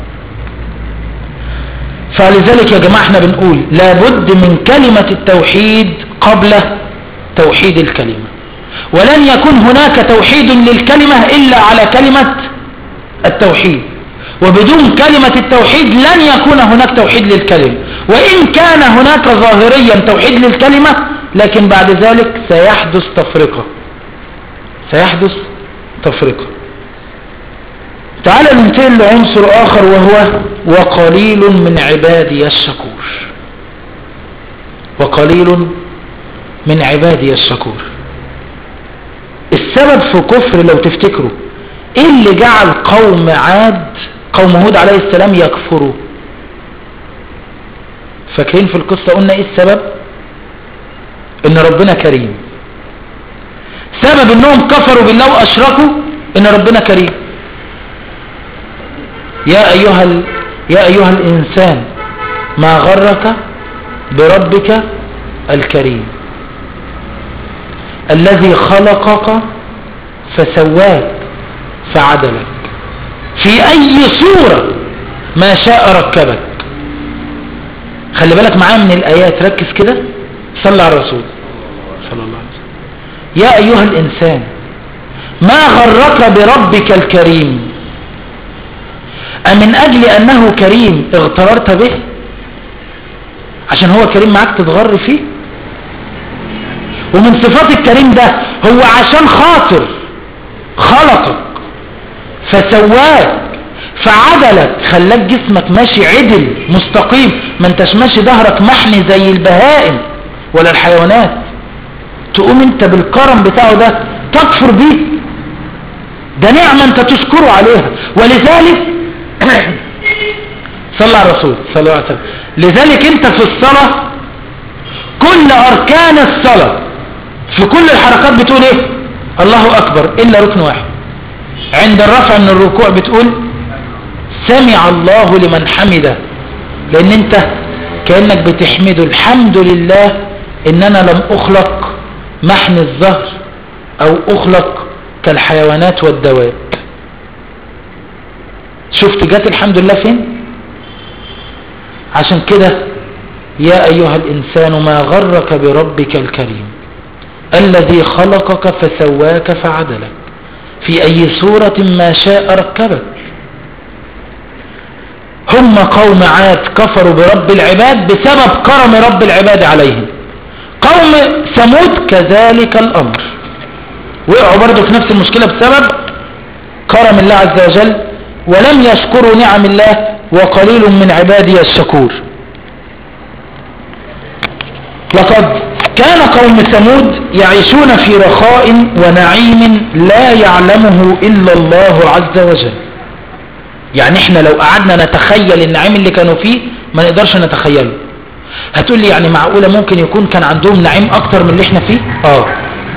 فلذلك يا جماعة احنا بنقول لابد من كلمة التوحيد قبل توحيد الكلمة ولن يكون هناك توحيد للكلمة إلا على كلمة التوحيد وبدون كلمة التوحيد لن يكون هناك توحيد للكلمة وإن كان هناك ظاهريا توحيد للكلمة لكن بعد ذلك سيحدث تفرقة سيحدث تفرقة تعال ننتقل لعنصر آخر وهو وقليل من عبادي الشكور وقليل من عبادي الشكور السبب في كفر لو تفتكروا ايه اللي جعل قوم عاد قوم هود عليه السلام يكفروا فاكرين في القصة قلنا ايه السبب ان ربنا كريم سبب انهم كفروا بالله واشركوا ان ربنا كريم يا ايها ال... يا ايها الانسان ما غرك بربك الكريم الذي خلقك فسواك فعدلك في اي صورة ما شاء ركبك خلي بالك معايا من الايات ركز كده صلى على الرسول صلى الله عليه وسلم يا ايها الانسان ما غرك بربك الكريم أمن أجل أنه كريم اغتررت به عشان هو كريم معاك تتغر فيه ومن صفات الكريم ده هو عشان خاطر خلقك فسواك فعدلك خلاك جسمك ماشي عدل مستقيم ما انتش ماشي ظهرك محني زي البهائم ولا الحيوانات تقوم انت بالكرم بتاعه ده تكفر بيه ده نعمة انت تشكره عليها ولذلك صلى على الرسول صلى الله عليه وسلم لذلك انت في الصلاة كل اركان الصلاة في كل الحركات بتقول ايه الله اكبر الا ركن واحد عند الرفع من الركوع بتقول سمع الله لمن حمده لان انت كأنك بتحمده الحمد لله ان انا لم اخلق محن الظهر او اخلق كالحيوانات والدواب شفت جات الحمد لله فين عشان كده يا أيها الإنسان ما غرك بربك الكريم الذي خلقك فسواك فعدلك في أي صورة ما شاء ركبك هم قوم عاد كفروا برب العباد بسبب كرم رب العباد عليهم قوم ثمود كذلك الأمر وقعوا برضو في نفس المشكلة بسبب كرم الله عز وجل ولم يشكروا نعم الله وقليل من عبادي الشكور لقد كان قوم ثمود يعيشون في رخاء ونعيم لا يعلمه إلا الله عز وجل يعني احنا لو قعدنا نتخيل النعيم اللي كانوا فيه ما نقدرش نتخيله هتقول لي يعني معقولة ممكن يكون كان عندهم نعيم اكتر من اللي احنا فيه اه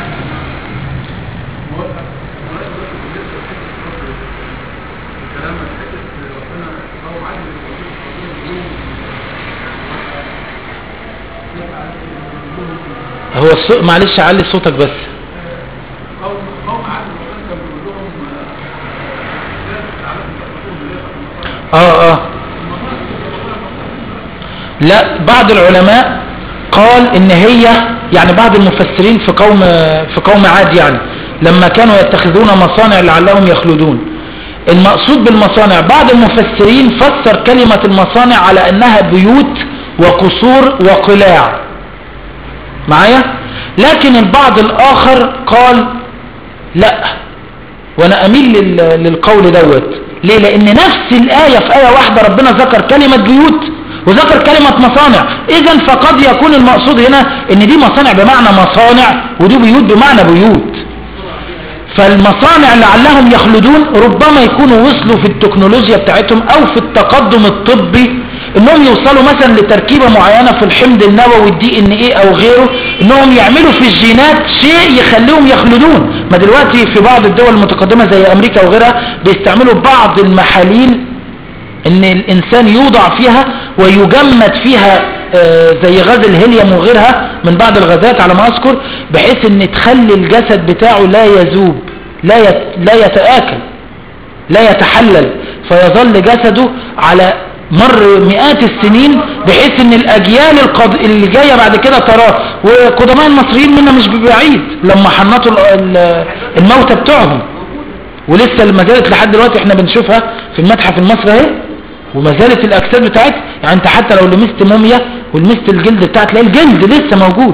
هو الصوت معلش علي صوتك بس اه اه لا بعض العلماء قال ان هي يعني بعض المفسرين في قوم في قوم عاد يعني لما كانوا يتخذون مصانع لعلهم يخلدون المقصود بالمصانع بعض المفسرين فسر كلمة المصانع على انها بيوت وقصور وقلاع معايا لكن البعض الاخر قال لا وانا اميل لل- للقول دوت ليه لان نفس الاية في اية واحدة ربنا ذكر كلمة بيوت وذكر كلمة مصانع اذا فقد يكون المقصود هنا ان دي مصانع بمعنى مصانع ودي بيوت بمعنى بيوت فالمصانع لعلهم يخلدون ربما يكونوا وصلوا في التكنولوجيا بتاعتهم او في التقدم الطبي انهم يوصلوا مثلا لتركيبة معينة في الحمض النووي الدي ان ايه او غيره انهم يعملوا في الجينات شيء يخليهم يخلدون ما دلوقتي في بعض الدول المتقدمة زي امريكا وغيرها بيستعملوا بعض المحاليل ان الانسان يوضع فيها ويجمد فيها آه، زي غاز الهيليوم وغيرها من بعض الغازات على ما اذكر بحيث ان تخلي الجسد بتاعه لا يذوب لا يت... لا يتآكل لا يتحلل فيظل جسده على مر مئات السنين بحيث ان الاجيال القض... اللي جايه بعد كده تراه وقدماء المصريين منا مش بعيد لما حنطوا ال- ال- الموتى بتوعهم ولسه ما زالت لحد دلوقتي احنا بنشوفها في المتحف المصري اهي وما زالت الاجساد بتاعتها يعني انت حتى لو لمست موميا ولمست الجلد بتاعها تلاقي الجلد لسه موجود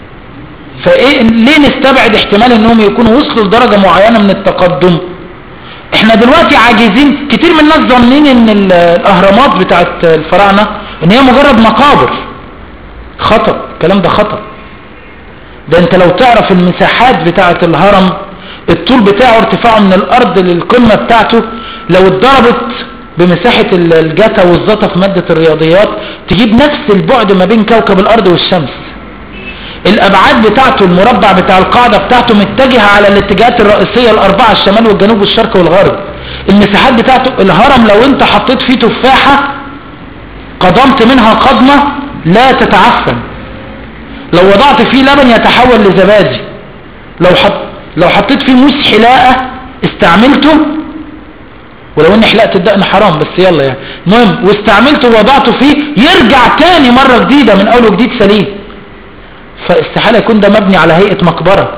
فايه ليه نستبعد احتمال انهم يكونوا وصلوا لدرجه معينه من التقدم احنا دلوقتي عاجزين كتير من الناس ظانين ان ال- الاهرامات بتاعت الفراعنه ان هي مجرد مقابر خطأ الكلام ده خطأ ده انت لو تعرف المساحات بتاعت الهرم الطول بتاعه ارتفاعه من الارض للقمة بتاعته لو اتضربت بمساحة ال- الجتا والزتا في مادة الرياضيات تجيب نفس البعد ما بين كوكب الارض والشمس الابعاد بتاعته المربع بتاع القاعدة بتاعته متجهة على الاتجاهات الرئيسية الاربعة الشمال والجنوب والشرق والغرب المساحات بتاعته الهرم لو انت حطيت فيه تفاحة قضمت منها قضمة لا تتعفن لو وضعت فيه لبن يتحول لزبادي لو حط لو حطيت فيه موس حلاقة استعملته ولو ان حلاقة الدقن حرام بس يلا يعني المهم واستعملته ووضعته فيه يرجع تاني مرة جديدة من اول وجديد سليم فاستحالة يكون ده مبني على هيئة مقبرة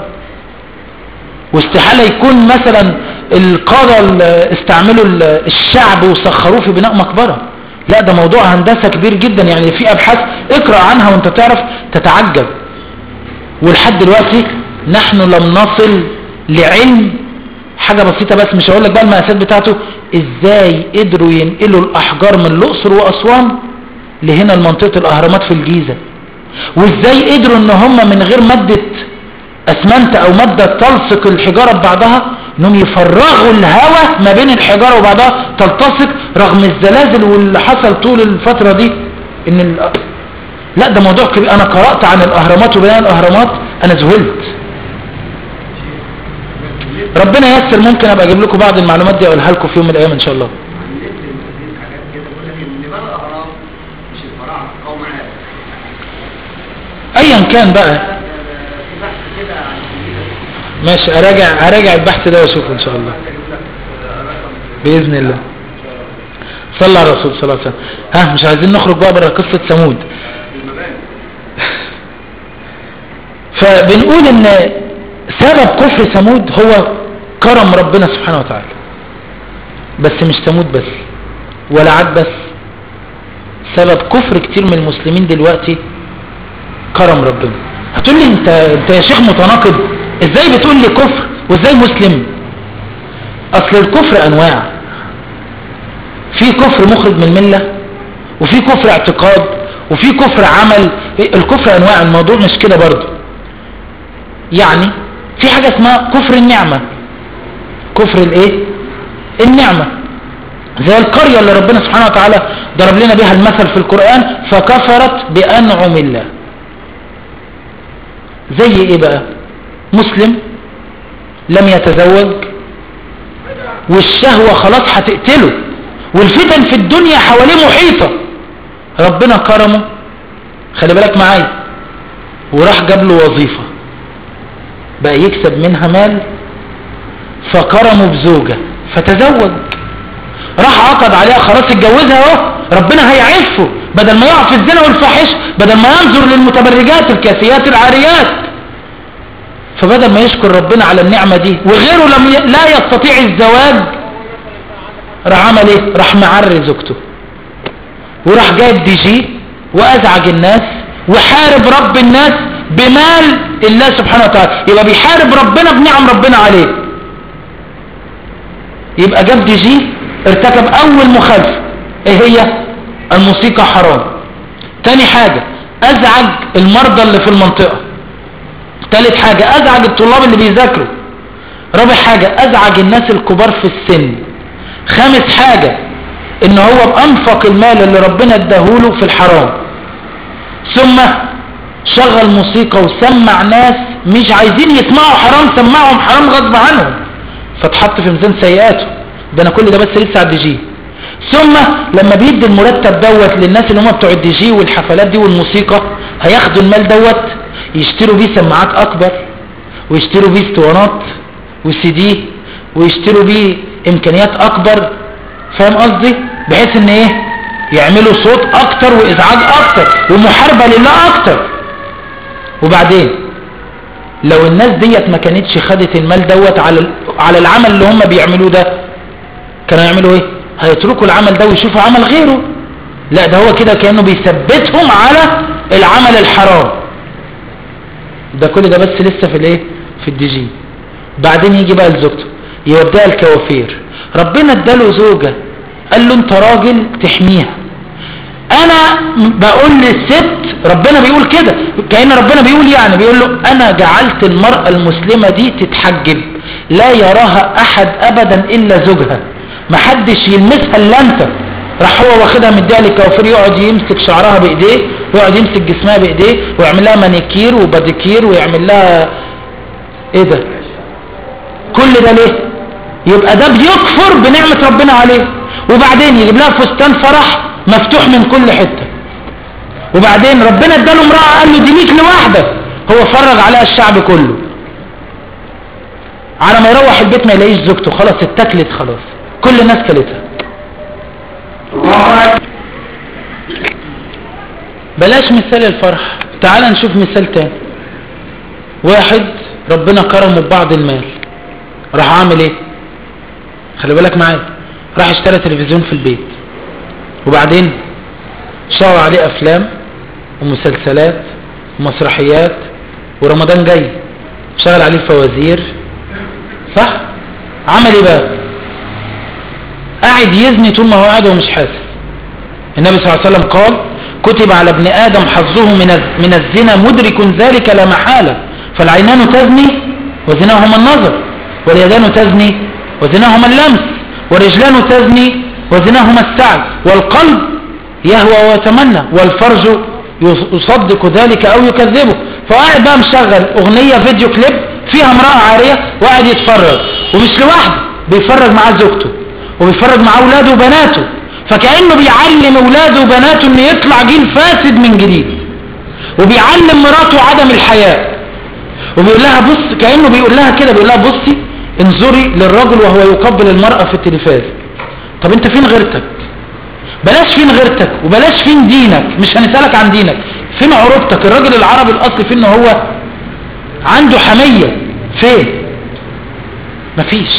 واستحالة يكون مثلا القادة ال- استعملوا ال- الشعب وسخروه في بناء مقبرة لا ده موضوع هندسة كبير جدا يعني في ابحاث اقرأ عنها وانت تعرف تتعجب ولحد دلوقتي نحن لم نصل لعلم حاجة بسيطة بس مش هقول لك بقى المقاسات بتاعته ازاي قدروا ينقلوا الاحجار من الاقصر واسوان لهنا لمنطقة الاهرامات في الجيزة وازاي قدروا ان هم من غير مادة اسمنت او مادة تلصق الحجارة ببعضها انهم يفرغوا الهواء ما بين الحجارة وبعضها تلتصق رغم الزلازل واللي حصل طول الفترة دي ان ال... لا ده موضوع كبير انا قرأت عن الاهرامات وبناء الاهرامات انا ذهلت ربنا ييسر ممكن ابقى اجيب لكم بعض المعلومات دي اقولها لكم في يوم من الايام ان شاء الله عن النت بنزيد حاجات كده بيقول لك ان بنى الاهرام مش الفراعنه قوم عاد ايا كان بقى في بحث كده عن الجديدة ماشي اراجع اراجع البحث ده واشوفه ان شاء الله يقول لك رقم باذن الله صلى على الرسول صلى الله عليه وسلم ها مش عايزين نخرج بقى بره قصه ثمود المباني فبنقول ان سبب كفر ثمود هو كرم ربنا سبحانه وتعالى بس مش ثمود بس ولا عاد بس سبب كفر كتير من المسلمين دلوقتي كرم ربنا هتقول لي انت انت يا شيخ متناقض ازاي بتقول لي كفر وازاي مسلم اصل الكفر انواع في كفر مخرج من المله وفي كفر اعتقاد وفي كفر عمل الكفر انواع الموضوع مش كده برضه يعني في حاجة اسمها كفر النعمة كفر الايه النعمة زي القرية اللي ربنا سبحانه وتعالى ضرب لنا بها المثل في القرآن فكفرت بأنعم الله زي ايه بقى مسلم لم يتزوج والشهوة خلاص هتقتله والفتن في الدنيا حواليه محيطة ربنا كرمه خلي بالك معايا وراح جاب له وظيفة بقى يكسب منها مال فكرمه بزوجة فتزوج راح عقد عليها خلاص اتجوزها اهو ربنا هيعفه بدل ما يقع في الزنا والفاحش بدل ما ينظر للمتبرجات الكاسيات العاريات فبدل ما يشكر ربنا على النعمة دي وغيره لم ي... لا يستطيع الزواج راح عمل ايه راح معري زوجته وراح جايب دي جي وازعج الناس وحارب رب الناس بمال الله سبحانه وتعالى يبقى بيحارب ربنا بنعم ربنا عليه يبقى جاب دي جي ارتكب اول مخالفة ايه هي الموسيقى حرام تاني حاجة ازعج المرضى اللي في المنطقة تالت حاجة ازعج الطلاب اللي بيذاكروا رابع حاجة ازعج الناس الكبار في السن خامس حاجة ان هو بانفق المال اللي ربنا اداهوله في الحرام ثم شغل موسيقى وسمع ناس مش عايزين يسمعوا حرام سمعهم حرام غصب عنهم فاتحط في ميزان سيئاته ده انا كل ده بس لسه على الدي جي ثم لما بيدي المرتب دوت للناس اللي هم بتوع الدي جي والحفلات دي والموسيقى هياخدوا المال دوت يشتروا بيه سماعات اكبر ويشتروا بيه اسطوانات وسي دي ويشتروا بيه امكانيات اكبر فاهم قصدي بحيث ان ايه يعملوا صوت اكتر وازعاج اكتر ومحاربة لله اكتر وبعدين لو الناس ديت ما كانتش خدت المال دوت على على العمل اللي هم بيعملوه ده كانوا يعملوا ايه هيتركوا العمل ده ويشوفوا عمل غيره لا ده هو كده كأنه بيثبتهم على العمل الحرام ده كل ده بس لسه في الايه في الدي جي بعدين يجي بقى لزوجته يوديها الكوافير ربنا اداله زوجة قال له انت راجل تحميها انا بقول للست ربنا بيقول كده كأن ربنا بيقول يعني بيقول له انا جعلت المرأة المسلمة دي تتحجب لا يراها احد ابدا الا زوجها محدش يلمسها الا انت راح هو واخدها مديها للكوافير يقعد يمسك شعرها بايديه ويقعد يمسك جسمها بايديه ويعمل لها مانيكير وباديكير ويعمل لها ايه ده كل ده ليه يبقى ده بيكفر بنعمة ربنا عليه وبعدين يجيب لها فستان فرح مفتوح من كل حتة وبعدين ربنا اداله امرأة قال له دي ليك لوحدك هو فرج عليها الشعب كله على ما يروح البيت ما يلاقيش زوجته خلاص اتكلت خلاص كل الناس كلتها بلاش مثال الفرح تعال نشوف مثال تاني واحد ربنا كرمه ببعض المال راح عامل ايه خلي بالك معايا راح اشترى تلفزيون في البيت وبعدين شغل عليه افلام ومسلسلات ومسرحيات ورمضان جاي شغل عليه فوازير صح عمل ايه بقى قاعد يزني طول ما هو قاعد ومش حاسس النبي صلى الله عليه وسلم قال كتب على ابن آدم حظه من من الزنا مدرك ذلك لا محالة فالعينان تزني وزناهما النظر واليدان تزني وزناهما اللمس والرجلان تزني وزناهما السعي والقلب يهوى ويتمنى والفرج يصدق ذلك او يكذبه فقاعد بقى مشغل اغنية فيديو كليب فيها امرأة عارية وقاعد يتفرج ومش لوحده بيفرج معاه زوجته وبيفرج معاه اولاده وبناته فكأنه بيعلم اولاده وبناته ان يطلع جيل فاسد من جديد وبيعلم مراته عدم الحياء وبيقول لها بص كأنه بيقول لها كده بيقول لها بصي انظري للرجل وهو يقبل المرأة في التلفاز طب انت فين غيرتك بلاش فين غيرتك وبلاش فين دينك مش هنسألك عن دينك فين عروبتك الراجل العربي الاصلي فين هو عنده حمية فين مفيش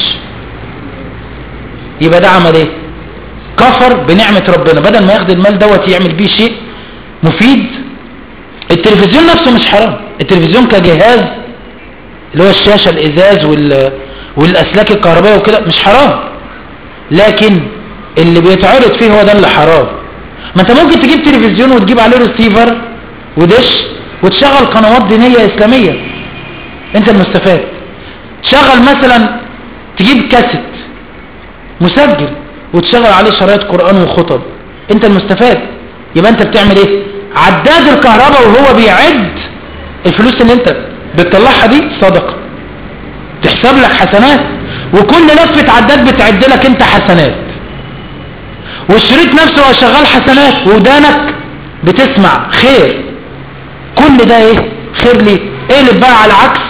يبقى ده عمل ايه كفر بنعمة ربنا بدل ما ياخد المال دوت يعمل بيه شيء مفيد التلفزيون نفسه مش حرام التلفزيون كجهاز اللي هو الشاشة الازاز وال... والاسلاك الكهربائية وكده مش حرام لكن اللي بيتعرض فيه هو ده اللي حرام ما انت ممكن تجيب تلفزيون وتجيب عليه ريسيفر ودش وتشغل قنوات دينية اسلامية انت المستفاد تشغل مثلا تجيب كاسيت مسجل وتشغل عليه شرايط قرآن وخطب انت المستفاد يبقى انت بتعمل ايه عداد الكهرباء وهو بيعد الفلوس اللي انت بتطلعها دي صدقة تحسب لك حسنات وكل لفة عداد بتعد لك انت حسنات والشريط نفسه هو شغال حسنات ودانك بتسمع خير كل ده ايه خير ليه اقلب بقى على العكس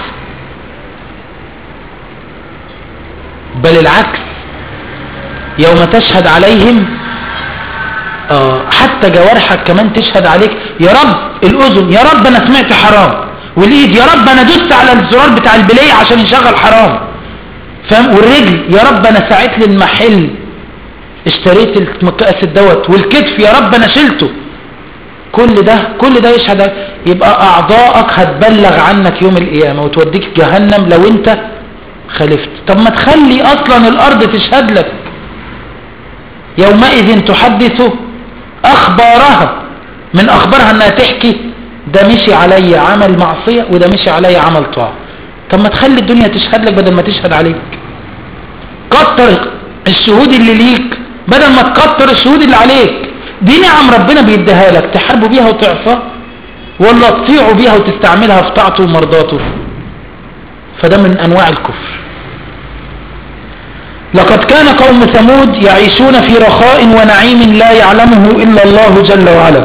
بل العكس يوم تشهد عليهم آه حتى جوارحك كمان تشهد عليك يا رب الأذن يا رب أنا سمعت حرام والإيد يا رب أنا دست على الزرار بتاع البلاي عشان يشغل حرام فاهم والرجل يا رب أنا ساعت لي المحل اشتريت المكأس دوت والكتف يا رب أنا شلته كل ده كل ده يشهد عليك. يبقى أعضائك هتبلغ عنك يوم القيامة وتوديك جهنم لو أنت خالفت طب ما تخلي أصلا الأرض تشهد لك يومئذ تحدث أخبارها من أخبارها أنها تحكي ده مشي علي عمل معصية وده مشي علي عمل طاعة طب ما تخلي الدنيا تشهد لك بدل ما تشهد عليك كتر الشهود اللي ليك بدل ما تكتر الشهود اللي عليك دي نعم ربنا بيديها لك تحاربوا بيها وتعصى ولا تطيعوا بيها وتستعملها في طاعته ومرضاته فده من انواع الكفر لقد كان قوم ثمود يعيشون في رخاء ونعيم لا يعلمه إلا الله جل وعلا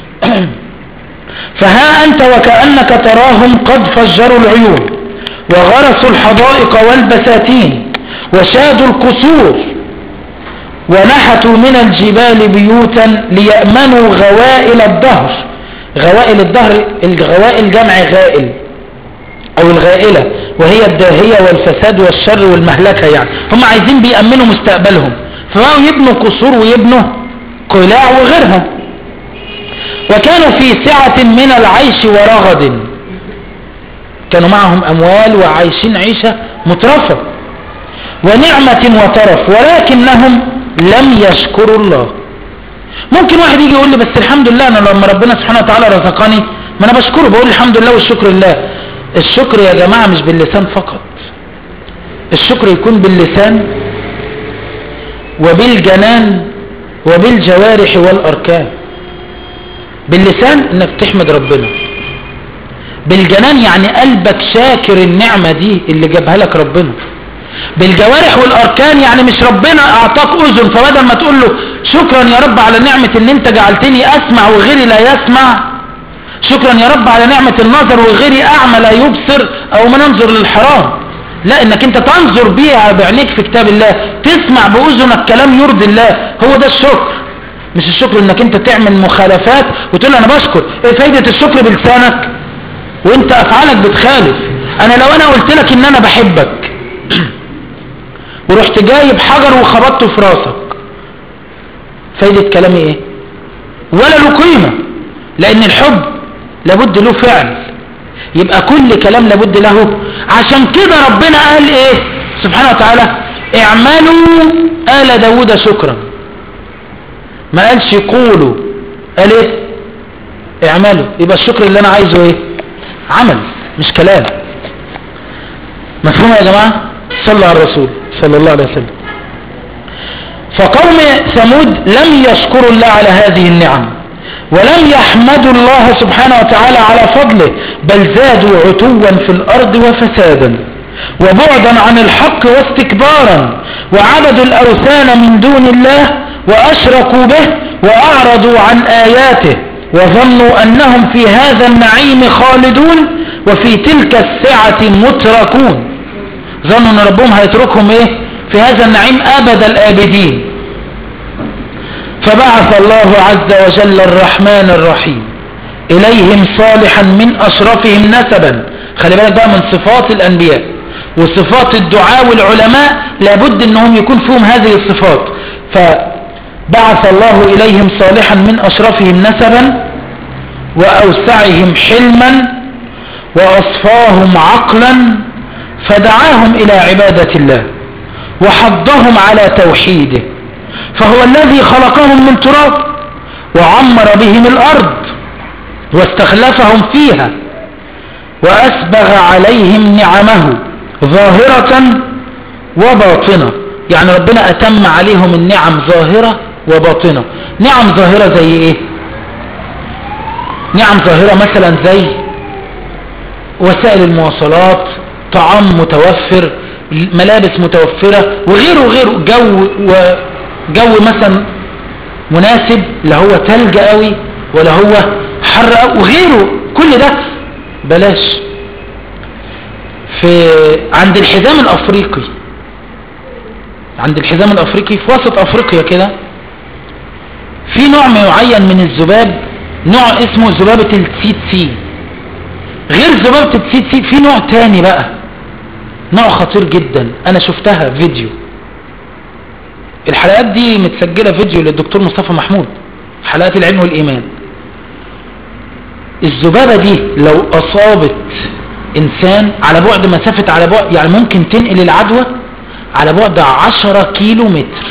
فها أنت وكأنك تراهم قد فجروا العيون وغرسوا الحدائق والبساتين وشادوا القصور ونحتوا من الجبال بيوتا ليأمنوا غوائل الدهر غوائل الدهر الغوائل جمع غائل او الغائلة وهي الداهية والفساد والشر والمهلكة يعني هم عايزين بيأمنوا مستقبلهم فبقوا يبنوا قصور ويبنوا قلاع وغيرها وكانوا في سعة من العيش ورغد كانوا معهم اموال وعايشين عيشة مترفة ونعمة وترف ولكنهم لم يشكروا الله ممكن واحد يجي يقول لي بس الحمد لله انا لما ربنا سبحانه وتعالى رزقني ما انا بشكره بقول الحمد لله والشكر لله الشكر يا جماعة مش باللسان فقط الشكر يكون باللسان وبالجنان وبالجوارح والأركان باللسان انك تحمد ربنا بالجنان يعني قلبك شاكر النعمة دي اللي جابها لك ربنا بالجوارح والاركان يعني مش ربنا اعطاك اذن فبدل ما تقول له شكرا يا رب على نعمة ان انت جعلتني اسمع وغيري لا يسمع شكرا يا رب على نعمة النظر وغيري اعمى لا يبصر او ما ننظر للحرام لا انك انت تنظر بيها بعينيك في كتاب الله تسمع باذنك كلام يرضي الله هو ده الشكر مش الشكر انك انت تعمل مخالفات وتقول انا بشكر ايه فايدة الشكر بلسانك وانت افعالك بتخالف انا لو انا قلت لك ان انا بحبك ورحت جايب حجر وخبطته في راسك فايدة كلامي ايه ولا له قيمة لان الحب لابد له فعل يبقى كل كلام لابد له عشان كده ربنا قال ايه سبحانه وتعالى اعملوا آل داود شكرا ما قالش قولوا قال ايه اعملوا يبقى الشكر اللي انا عايزه ايه عمل مش كلام مفهوم يا جماعة صلى على الرسول صلى الله عليه وسلم فقوم ثمود لم يشكروا الله على هذه النعم ولم يحمدوا الله سبحانه وتعالى على فضله بل زادوا عتوا في الأرض وفسادا وبعدا عن الحق واستكبارا وعبدوا الأوثان من دون الله وأشركوا به وأعرضوا عن آياته وظنوا أنهم في هذا النعيم خالدون وفي تلك السعة متركون ظنوا أن ربهم هيتركهم إيه في هذا النعيم أبد الآبدين فبعث الله عز وجل الرحمن الرحيم إليهم صالحا من أشرفهم نسبا خلي بالك بقى من صفات الأنبياء وصفات الدعاء والعلماء لابد أنهم يكون فيهم هذه الصفات فبعث الله إليهم صالحا من أشرفهم نسبا وأوسعهم حلما وأصفاهم عقلا فدعاهم إلى عبادة الله وحضهم على توحيده فهو الذي خلقهم من تراب وعمر بهم الأرض واستخلفهم فيها وأسبغ عليهم نعمه ظاهرة وباطنة يعني ربنا أتم عليهم النعم ظاهرة وباطنة نعم ظاهرة زي ايه نعم ظاهرة مثلا زي وسائل المواصلات طعام متوفر ملابس متوفرة وغيره وغيره جو وجو مثلا مناسب لا هو تلج قوي ولا هو حر قوي وغيره كل ده بلاش في عند الحزام الافريقي عند الحزام الافريقي في وسط افريقيا كده في نوع معين من الذباب نوع اسمه ذبابة التسيتسي غير ذبابة التسيتسي في نوع تاني بقى نوع خطير جدا انا شفتها فيديو الحلقات دي متسجلة فيديو للدكتور مصطفى محمود حلقات العلم والإيمان الذبابة دي لو أصابت إنسان على بعد مسافة على بعد يعني ممكن تنقل العدوى على بعد عشرة كيلو متر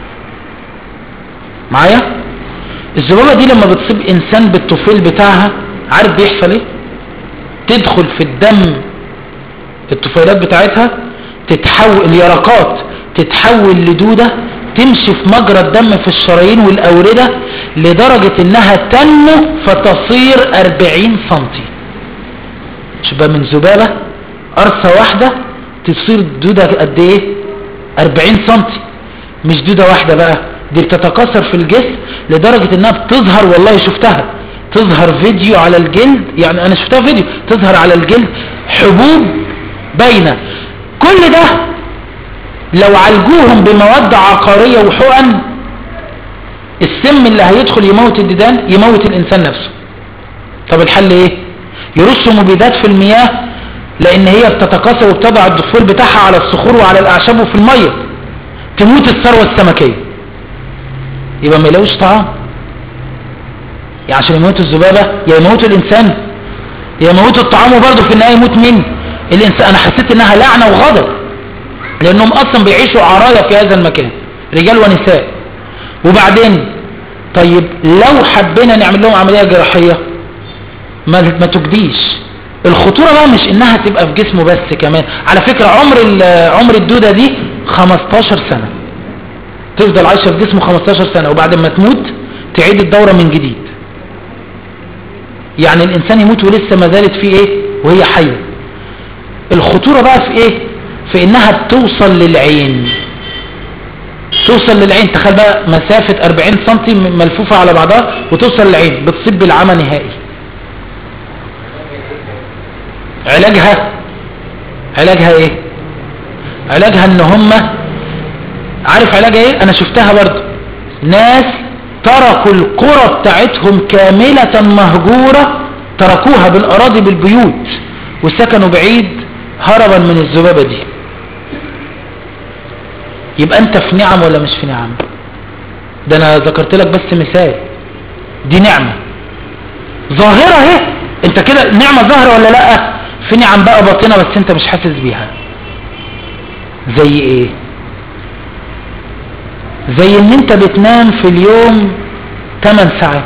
معايا الذبابة دي لما بتصيب إنسان بالطفيل بتاعها عارف بيحصل إيه تدخل في الدم الطفيلات بتاعتها تتحول اليرقات تتحول لدودة تمشي في مجرى الدم في الشرايين والأوردة لدرجة انها تنمو فتصير 40 سنتي شبه من زبالة قرصة واحدة تصير دودة قد ايه 40 سنتي مش دودة واحدة بقى دي بتتكاثر في الجسم لدرجة انها بتظهر والله شفتها تظهر فيديو على الجلد يعني انا شفتها فيديو تظهر على الجلد حبوب باينة كل ده لو عالجوهم بمواد عقارية وحقن السم اللي هيدخل يموت الديدان يموت الانسان نفسه طب الحل ايه يرشوا مبيدات في المياه لان هي بتتكاثر وبتضع الدخول بتاعها على الصخور وعلى الاعشاب وفي المية تموت الثروة السمكية يبقى ما يلاقوش طعام يعني عشان يموتوا الذبابة يا يموتوا الانسان يا يموتوا الطعام وبرضه في النهاية يموت مين الانسان انا حسيت انها لعنة وغضب لانهم اصلا بيعيشوا عرايا في هذا المكان رجال ونساء وبعدين طيب لو حبينا نعمل لهم عملية جراحية ما, ما تجديش الخطورة بقى مش انها تبقى في جسمه بس كمان على فكرة عمر عمر الدودة دي 15 سنة تفضل عايشة في جسمه 15 سنة وبعد ما تموت تعيد الدورة من جديد يعني الانسان يموت ولسه ما زالت فيه ايه وهي حية الخطورة بقى في ايه في انها بتوصل للعين توصل للعين تخيل بقى مسافة 40 سنتي ملفوفة على بعضها وتوصل للعين بتصيب بالعمى نهائي علاجها علاجها ايه علاجها ان هم عارف علاجها ايه انا شفتها برضو ناس تركوا القرى بتاعتهم كاملة مهجورة تركوها بالاراضي بالبيوت وسكنوا بعيد هربا من الذبابة دي يبقى انت في نعم ولا مش في نعم ده انا ذكرت لك بس مثال دي نعمة ظاهرة اهي انت كده نعمة ظاهرة ولا لا في نعم بقى باطنة بس انت مش حاسس بيها زي ايه زي ان انت بتنام في اليوم 8 ساعات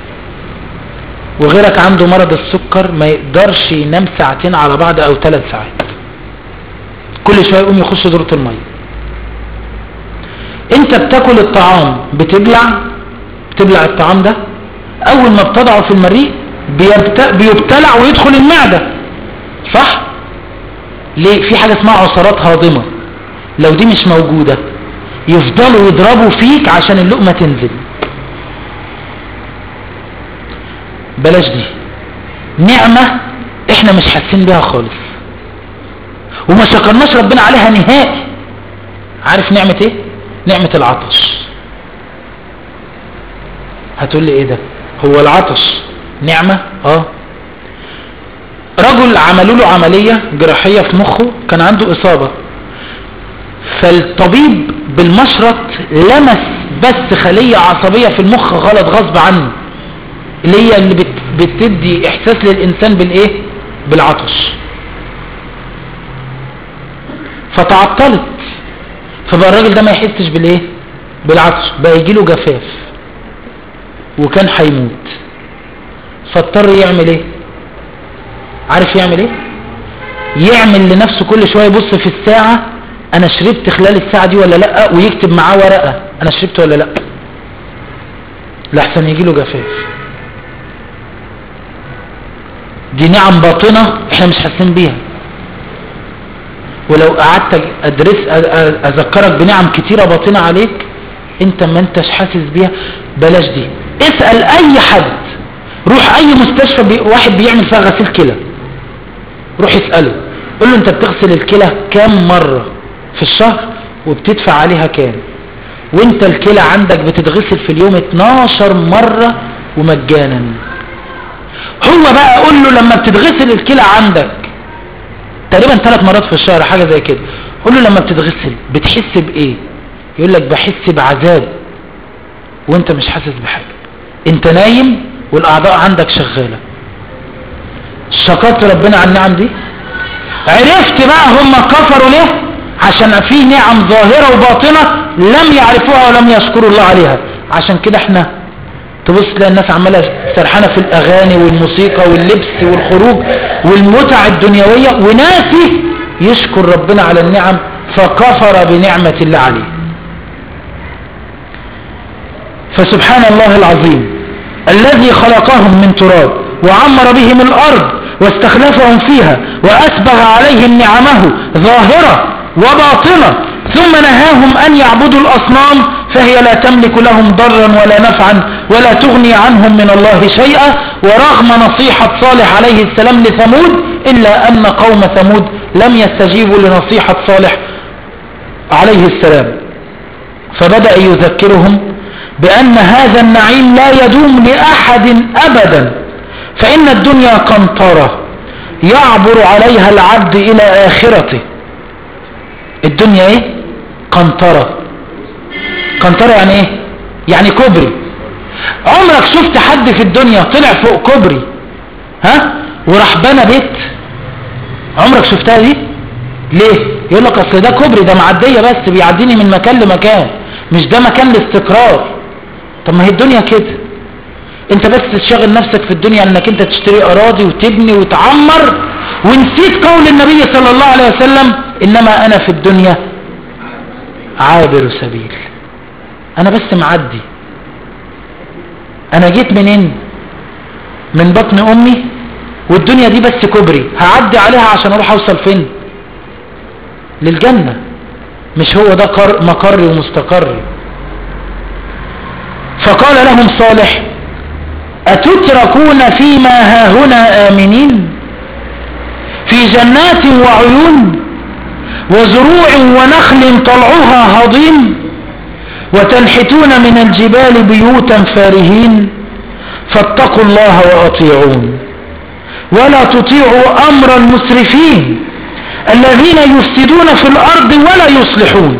وغيرك عنده مرض السكر ما يقدرش ينام ساعتين على بعض او 3 ساعات كل شوية يقوم يخش دورة المية انت بتاكل الطعام بتبلع بتبلع الطعام ده اول ما بتضعه في المريء بيبتلع ويدخل المعدة صح ليه في حاجة اسمها عصارات هاضمة لو دي مش موجودة يفضلوا يضربوا فيك عشان اللقمة تنزل بلاش دي نعمة احنا مش حاسين بيها خالص وما شكرناش ربنا عليها نهائي عارف نعمة ايه نعمة العطش هتقول لي ايه ده هو العطش نعمة اه رجل عملوا له عملية جراحية في مخه كان عنده اصابة فالطبيب بالمشرط لمس بس خلية عصبية في المخ غلط غصب عنه اللي هي اللي بت بتدي احساس للانسان بالايه بالعطش فتعطلت فبقى الراجل ده ما يحسش بالايه بالعطش بقى يجيله جفاف وكان هيموت فاضطر يعمل ايه عارف يعمل ايه يعمل لنفسه كل شوية يبص في الساعة انا شربت خلال الساعة دي ولا لا ويكتب معاه ورقة انا شربت ولا لا لحسن يجيله جفاف دي نعم باطنة احنا مش حاسين بيها ولو قعدت ادرس اذكرك بنعم كتيرة باطنة عليك انت ما انتش حاسس بيها بلاش دي اسأل اي حد روح اي مستشفى بي واحد بيعمل فيها غسيل كلى روح اسأله قول له انت بتغسل الكلى كام مرة في الشهر وبتدفع عليها كام وانت الكلى عندك بتتغسل في اليوم 12 مرة ومجانا هو بقى قول له لما بتتغسل الكلى عندك تقريبا ثلاث مرات في الشهر حاجة زي كده قول له لما بتتغسل بتحس بايه يقول لك بحس بعذاب وانت مش حاسس بحاجة انت نايم والاعضاء عندك شغالة شكرت ربنا على النعم دي عرفت بقى هم كفروا ليه عشان في نعم ظاهرة وباطنة لم يعرفوها ولم يشكروا الله عليها عشان كده احنا تبص تلاقي الناس عمالة سرحانة في الاغاني والموسيقى واللبس والخروج والمتع الدنيوية وناسي يشكر ربنا على النعم فكفر بنعمة الله عليه فسبحان الله العظيم الذي خلقهم من تراب وعمر بهم الأرض واستخلفهم فيها وأسبغ عليهم نعمه ظاهرة وباطنة ثم نهاهم أن يعبدوا الأصنام فهي لا تملك لهم ضرا ولا نفعا ولا تغني عنهم من الله شيئا ورغم نصيحة صالح عليه السلام لثمود إلا أن قوم ثمود لم يستجيبوا لنصيحة صالح عليه السلام فبدأ يذكرهم بأن هذا النعيم لا يدوم لأحد أبدا فإن الدنيا قنطرة يعبر عليها العبد إلى آخرته الدنيا ايه قنطرة قنطرة يعني ايه يعني كوبري عمرك شفت حد في الدنيا طلع فوق كوبري ها وراح بنى بيت عمرك شفتها دي ليه يقول لك اصل ده كوبري ده معدية بس بيعديني من مكان لمكان مش ده مكان الاستقرار طب ما هي الدنيا كده انت بس تشغل نفسك في الدنيا انك انت تشتري اراضي وتبني وتعمر ونسيت قول النبي صلى الله عليه وسلم انما انا في الدنيا عابر سبيل انا بس معدي انا جيت منين من بطن امي والدنيا دي بس كوبري هعدي عليها عشان اروح اوصل فين للجنة مش هو ده قر- مقري ومستقري فقال لهم صالح أتتركون فيما هاهنا آمنين في جنات وعيون وزروع ونخل طلعها هضيم وتنحتون من الجبال بيوتا فارهين فاتقوا الله وأطيعون ولا تطيعوا أمر المسرفين الذين يفسدون في الأرض ولا يصلحون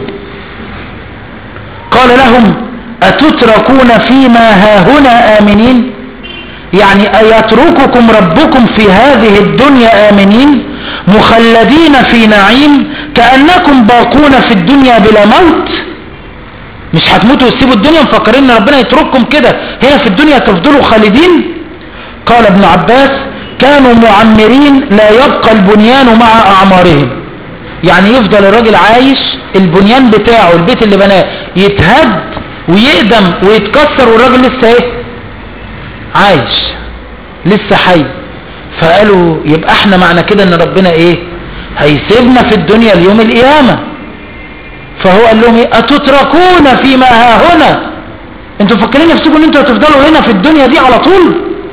قال لهم أتتركون فيما هاهنا آمنين يعني أيترككم ربكم في هذه الدنيا آمنين مخلدين في نعيم كأنكم باقون في الدنيا بلا موت مش هتموتوا وتسيبوا الدنيا مفكرين ان ربنا يترككم كده هنا في الدنيا تفضلوا خالدين قال ابن عباس كانوا معمرين لا يبقى البنيان مع أعمارهم يعني يفضل الراجل عايش البنيان بتاعه البيت اللي بناه يتهد ويقدم ويتكسر والراجل لسه ايه عايش لسه حي فقالوا يبقى احنا معنى كده ان ربنا ايه هيسيبنا في الدنيا اليوم القيامة فهو قال لهم ايه اتتركون فيما ها هنا انتوا فاكرين نفسكم ان انتوا هتفضلوا هنا في الدنيا دي على طول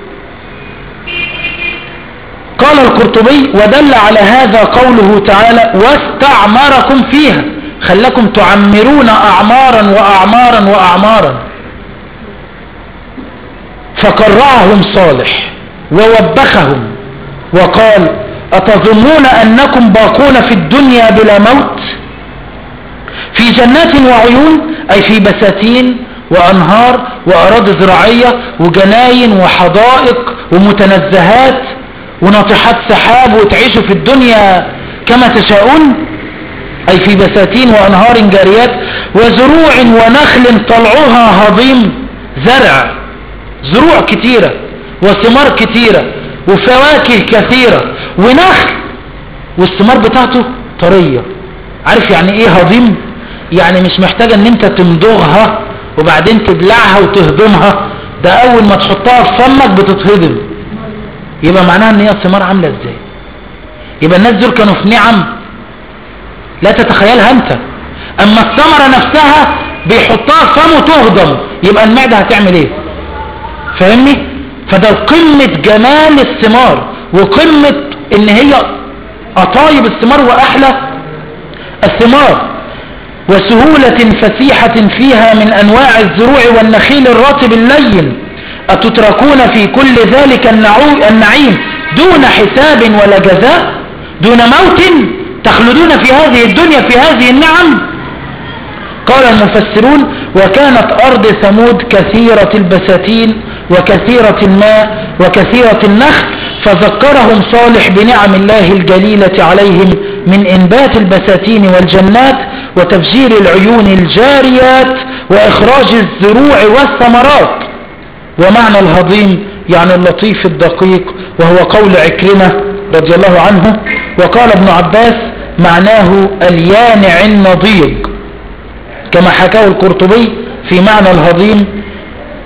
قال القرطبي ودل على هذا قوله تعالى واستعمركم فيها خلكم تعمرون أعمارا وأعمارا وأعمارا فقرعهم صالح ووبخهم وقال أتظنون أنكم باقون في الدنيا بلا موت في جنات وعيون أي في بساتين وأنهار وأراضي زراعية وجناين وحدائق ومتنزهات وناطحات سحاب وتعيشوا في الدنيا كما تشاءون أي في بساتين وأنهار جاريات وزروع ونخل طلعها هضيم زرع زروع كتيرة وثمار كتيرة وفواكه كثيرة ونخل والثمار بتاعته طرية عارف يعني ايه هضيم يعني مش محتاجة ان انت تمضغها وبعدين تبلعها وتهضمها ده اول ما تحطها في فمك بتتهضم يبقى معناها ان هي الثمار عاملة ازاي يبقى الناس دول كانوا في نعم لا تتخيلها انت اما الثمرة نفسها بيحطها في فمه تهضم يبقى المعدة هتعمل ايه فاهمني فده قمة جمال الثمار وقمة ان هي اطايب الثمار واحلى الثمار وسهولة فسيحة فيها من انواع الزروع والنخيل الرطب اللين أتتركون في كل ذلك النعو- النعيم دون حساب ولا جزاء دون موت تخلدون في هذه الدنيا في هذه النعم قال المفسرون وكانت أرض ثمود كثيرة البساتين وكثيرة الماء وكثيرة النخل فذكرهم صالح بنعم الله الجليلة عليهم من إنبات البساتين والجنات وتفجير العيون الجاريات وإخراج الزروع والثمرات ومعنى الهضيم يعني اللطيف الدقيق وهو قول عكرمة رضي الله عنه وقال ابن عباس معناه اليانع النضيق كما حكاه القرطبي في معنى الهضيم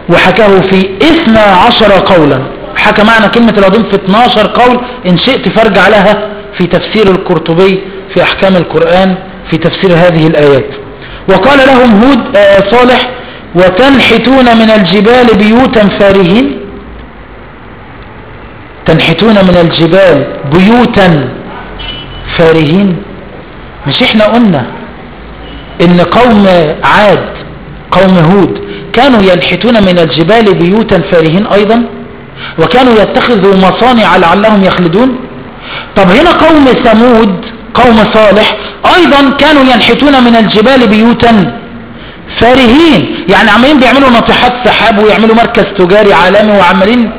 وحكاه في اثنى عشر قولا حكى معنى كلمة العظيم في 12 قول إن شئت فارجع لها في تفسير القرطبي في أحكام القرآن في تفسير هذه الآيات وقال لهم هود آه صالح وتنحتون من الجبال بيوتا فارهين تنحتون من الجبال بيوتا فارهين مش احنا قلنا ان قوم عاد قوم هود كانوا ينحتون من الجبال بيوتا فارهين ايضا وكانوا يتخذوا مصانع لعلهم يخلدون طب هنا قوم ثمود قوم صالح ايضا كانوا ينحتون من الجبال بيوتا فارهين يعني عمالين بيعملوا ناطحات سحاب ويعملوا مركز تجاري عالمي وعمالين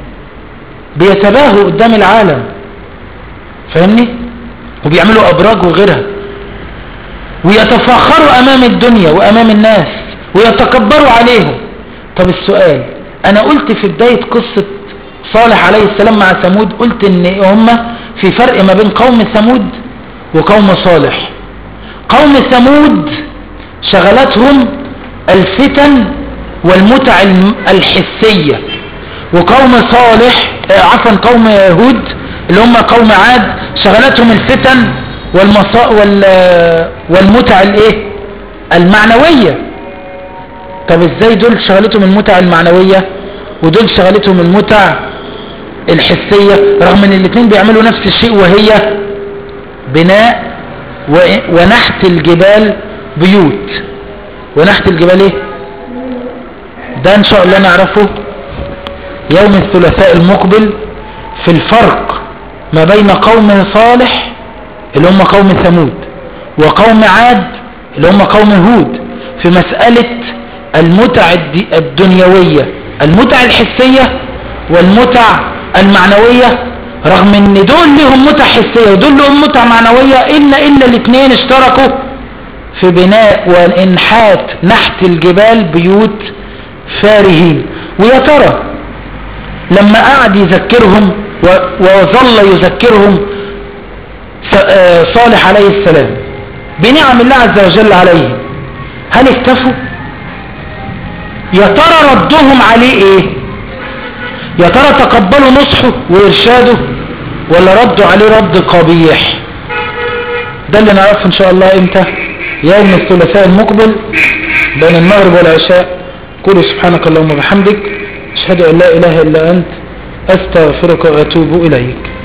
بيتباهوا قدام العالم فاهمني وبيعملوا ابراج وغيرها ويتفاخروا امام الدنيا وامام الناس ويتكبروا عليهم طب السؤال انا قلت في بداية قصة صالح عليه السلام مع ثمود قلت ان هم في فرق ما بين قوم ثمود وقوم صالح قوم ثمود شغلتهم الفتن والمتع الحسية وقوم صالح عفوا قوم هود اللي هم قوم عاد شغلتهم الفتن والمصا وال والمتع الايه المعنوية طب ازاي دول شغلتهم المتع المعنوية ودول شغلتهم المتع الحسية رغم ان الاثنين بيعملوا نفس الشيء وهي بناء ونحت الجبال بيوت ونحت الجبال ايه ده ان شاء الله نعرفه يوم الثلاثاء المقبل في الفرق ما بين قوم صالح اللي هم قوم ثمود وقوم عاد اللي هم قوم هود في مسألة المتع الدنيوية المتع الحسية والمتع المعنوية رغم ان دول لهم متع حسية ودول لهم متع معنوية الا الا الاثنين اشتركوا في بناء وانحات نحت الجبال بيوت فارهين ويا ترى لما قعد يذكرهم وظل يذكرهم صالح عليه السلام بنعم الله عز وجل عليهم هل اكتفوا يا ترى ردهم عليه ايه يا ترى تقبلوا نصحه وارشاده ولا ردوا عليه رد قبيح ده اللي نعرفه ان شاء الله امتى يوم الثلاثاء المقبل بين المغرب والعشاء قولوا سبحانك اللهم وبحمدك اشهد ان لا اله الا انت استغفرك واتوب اليك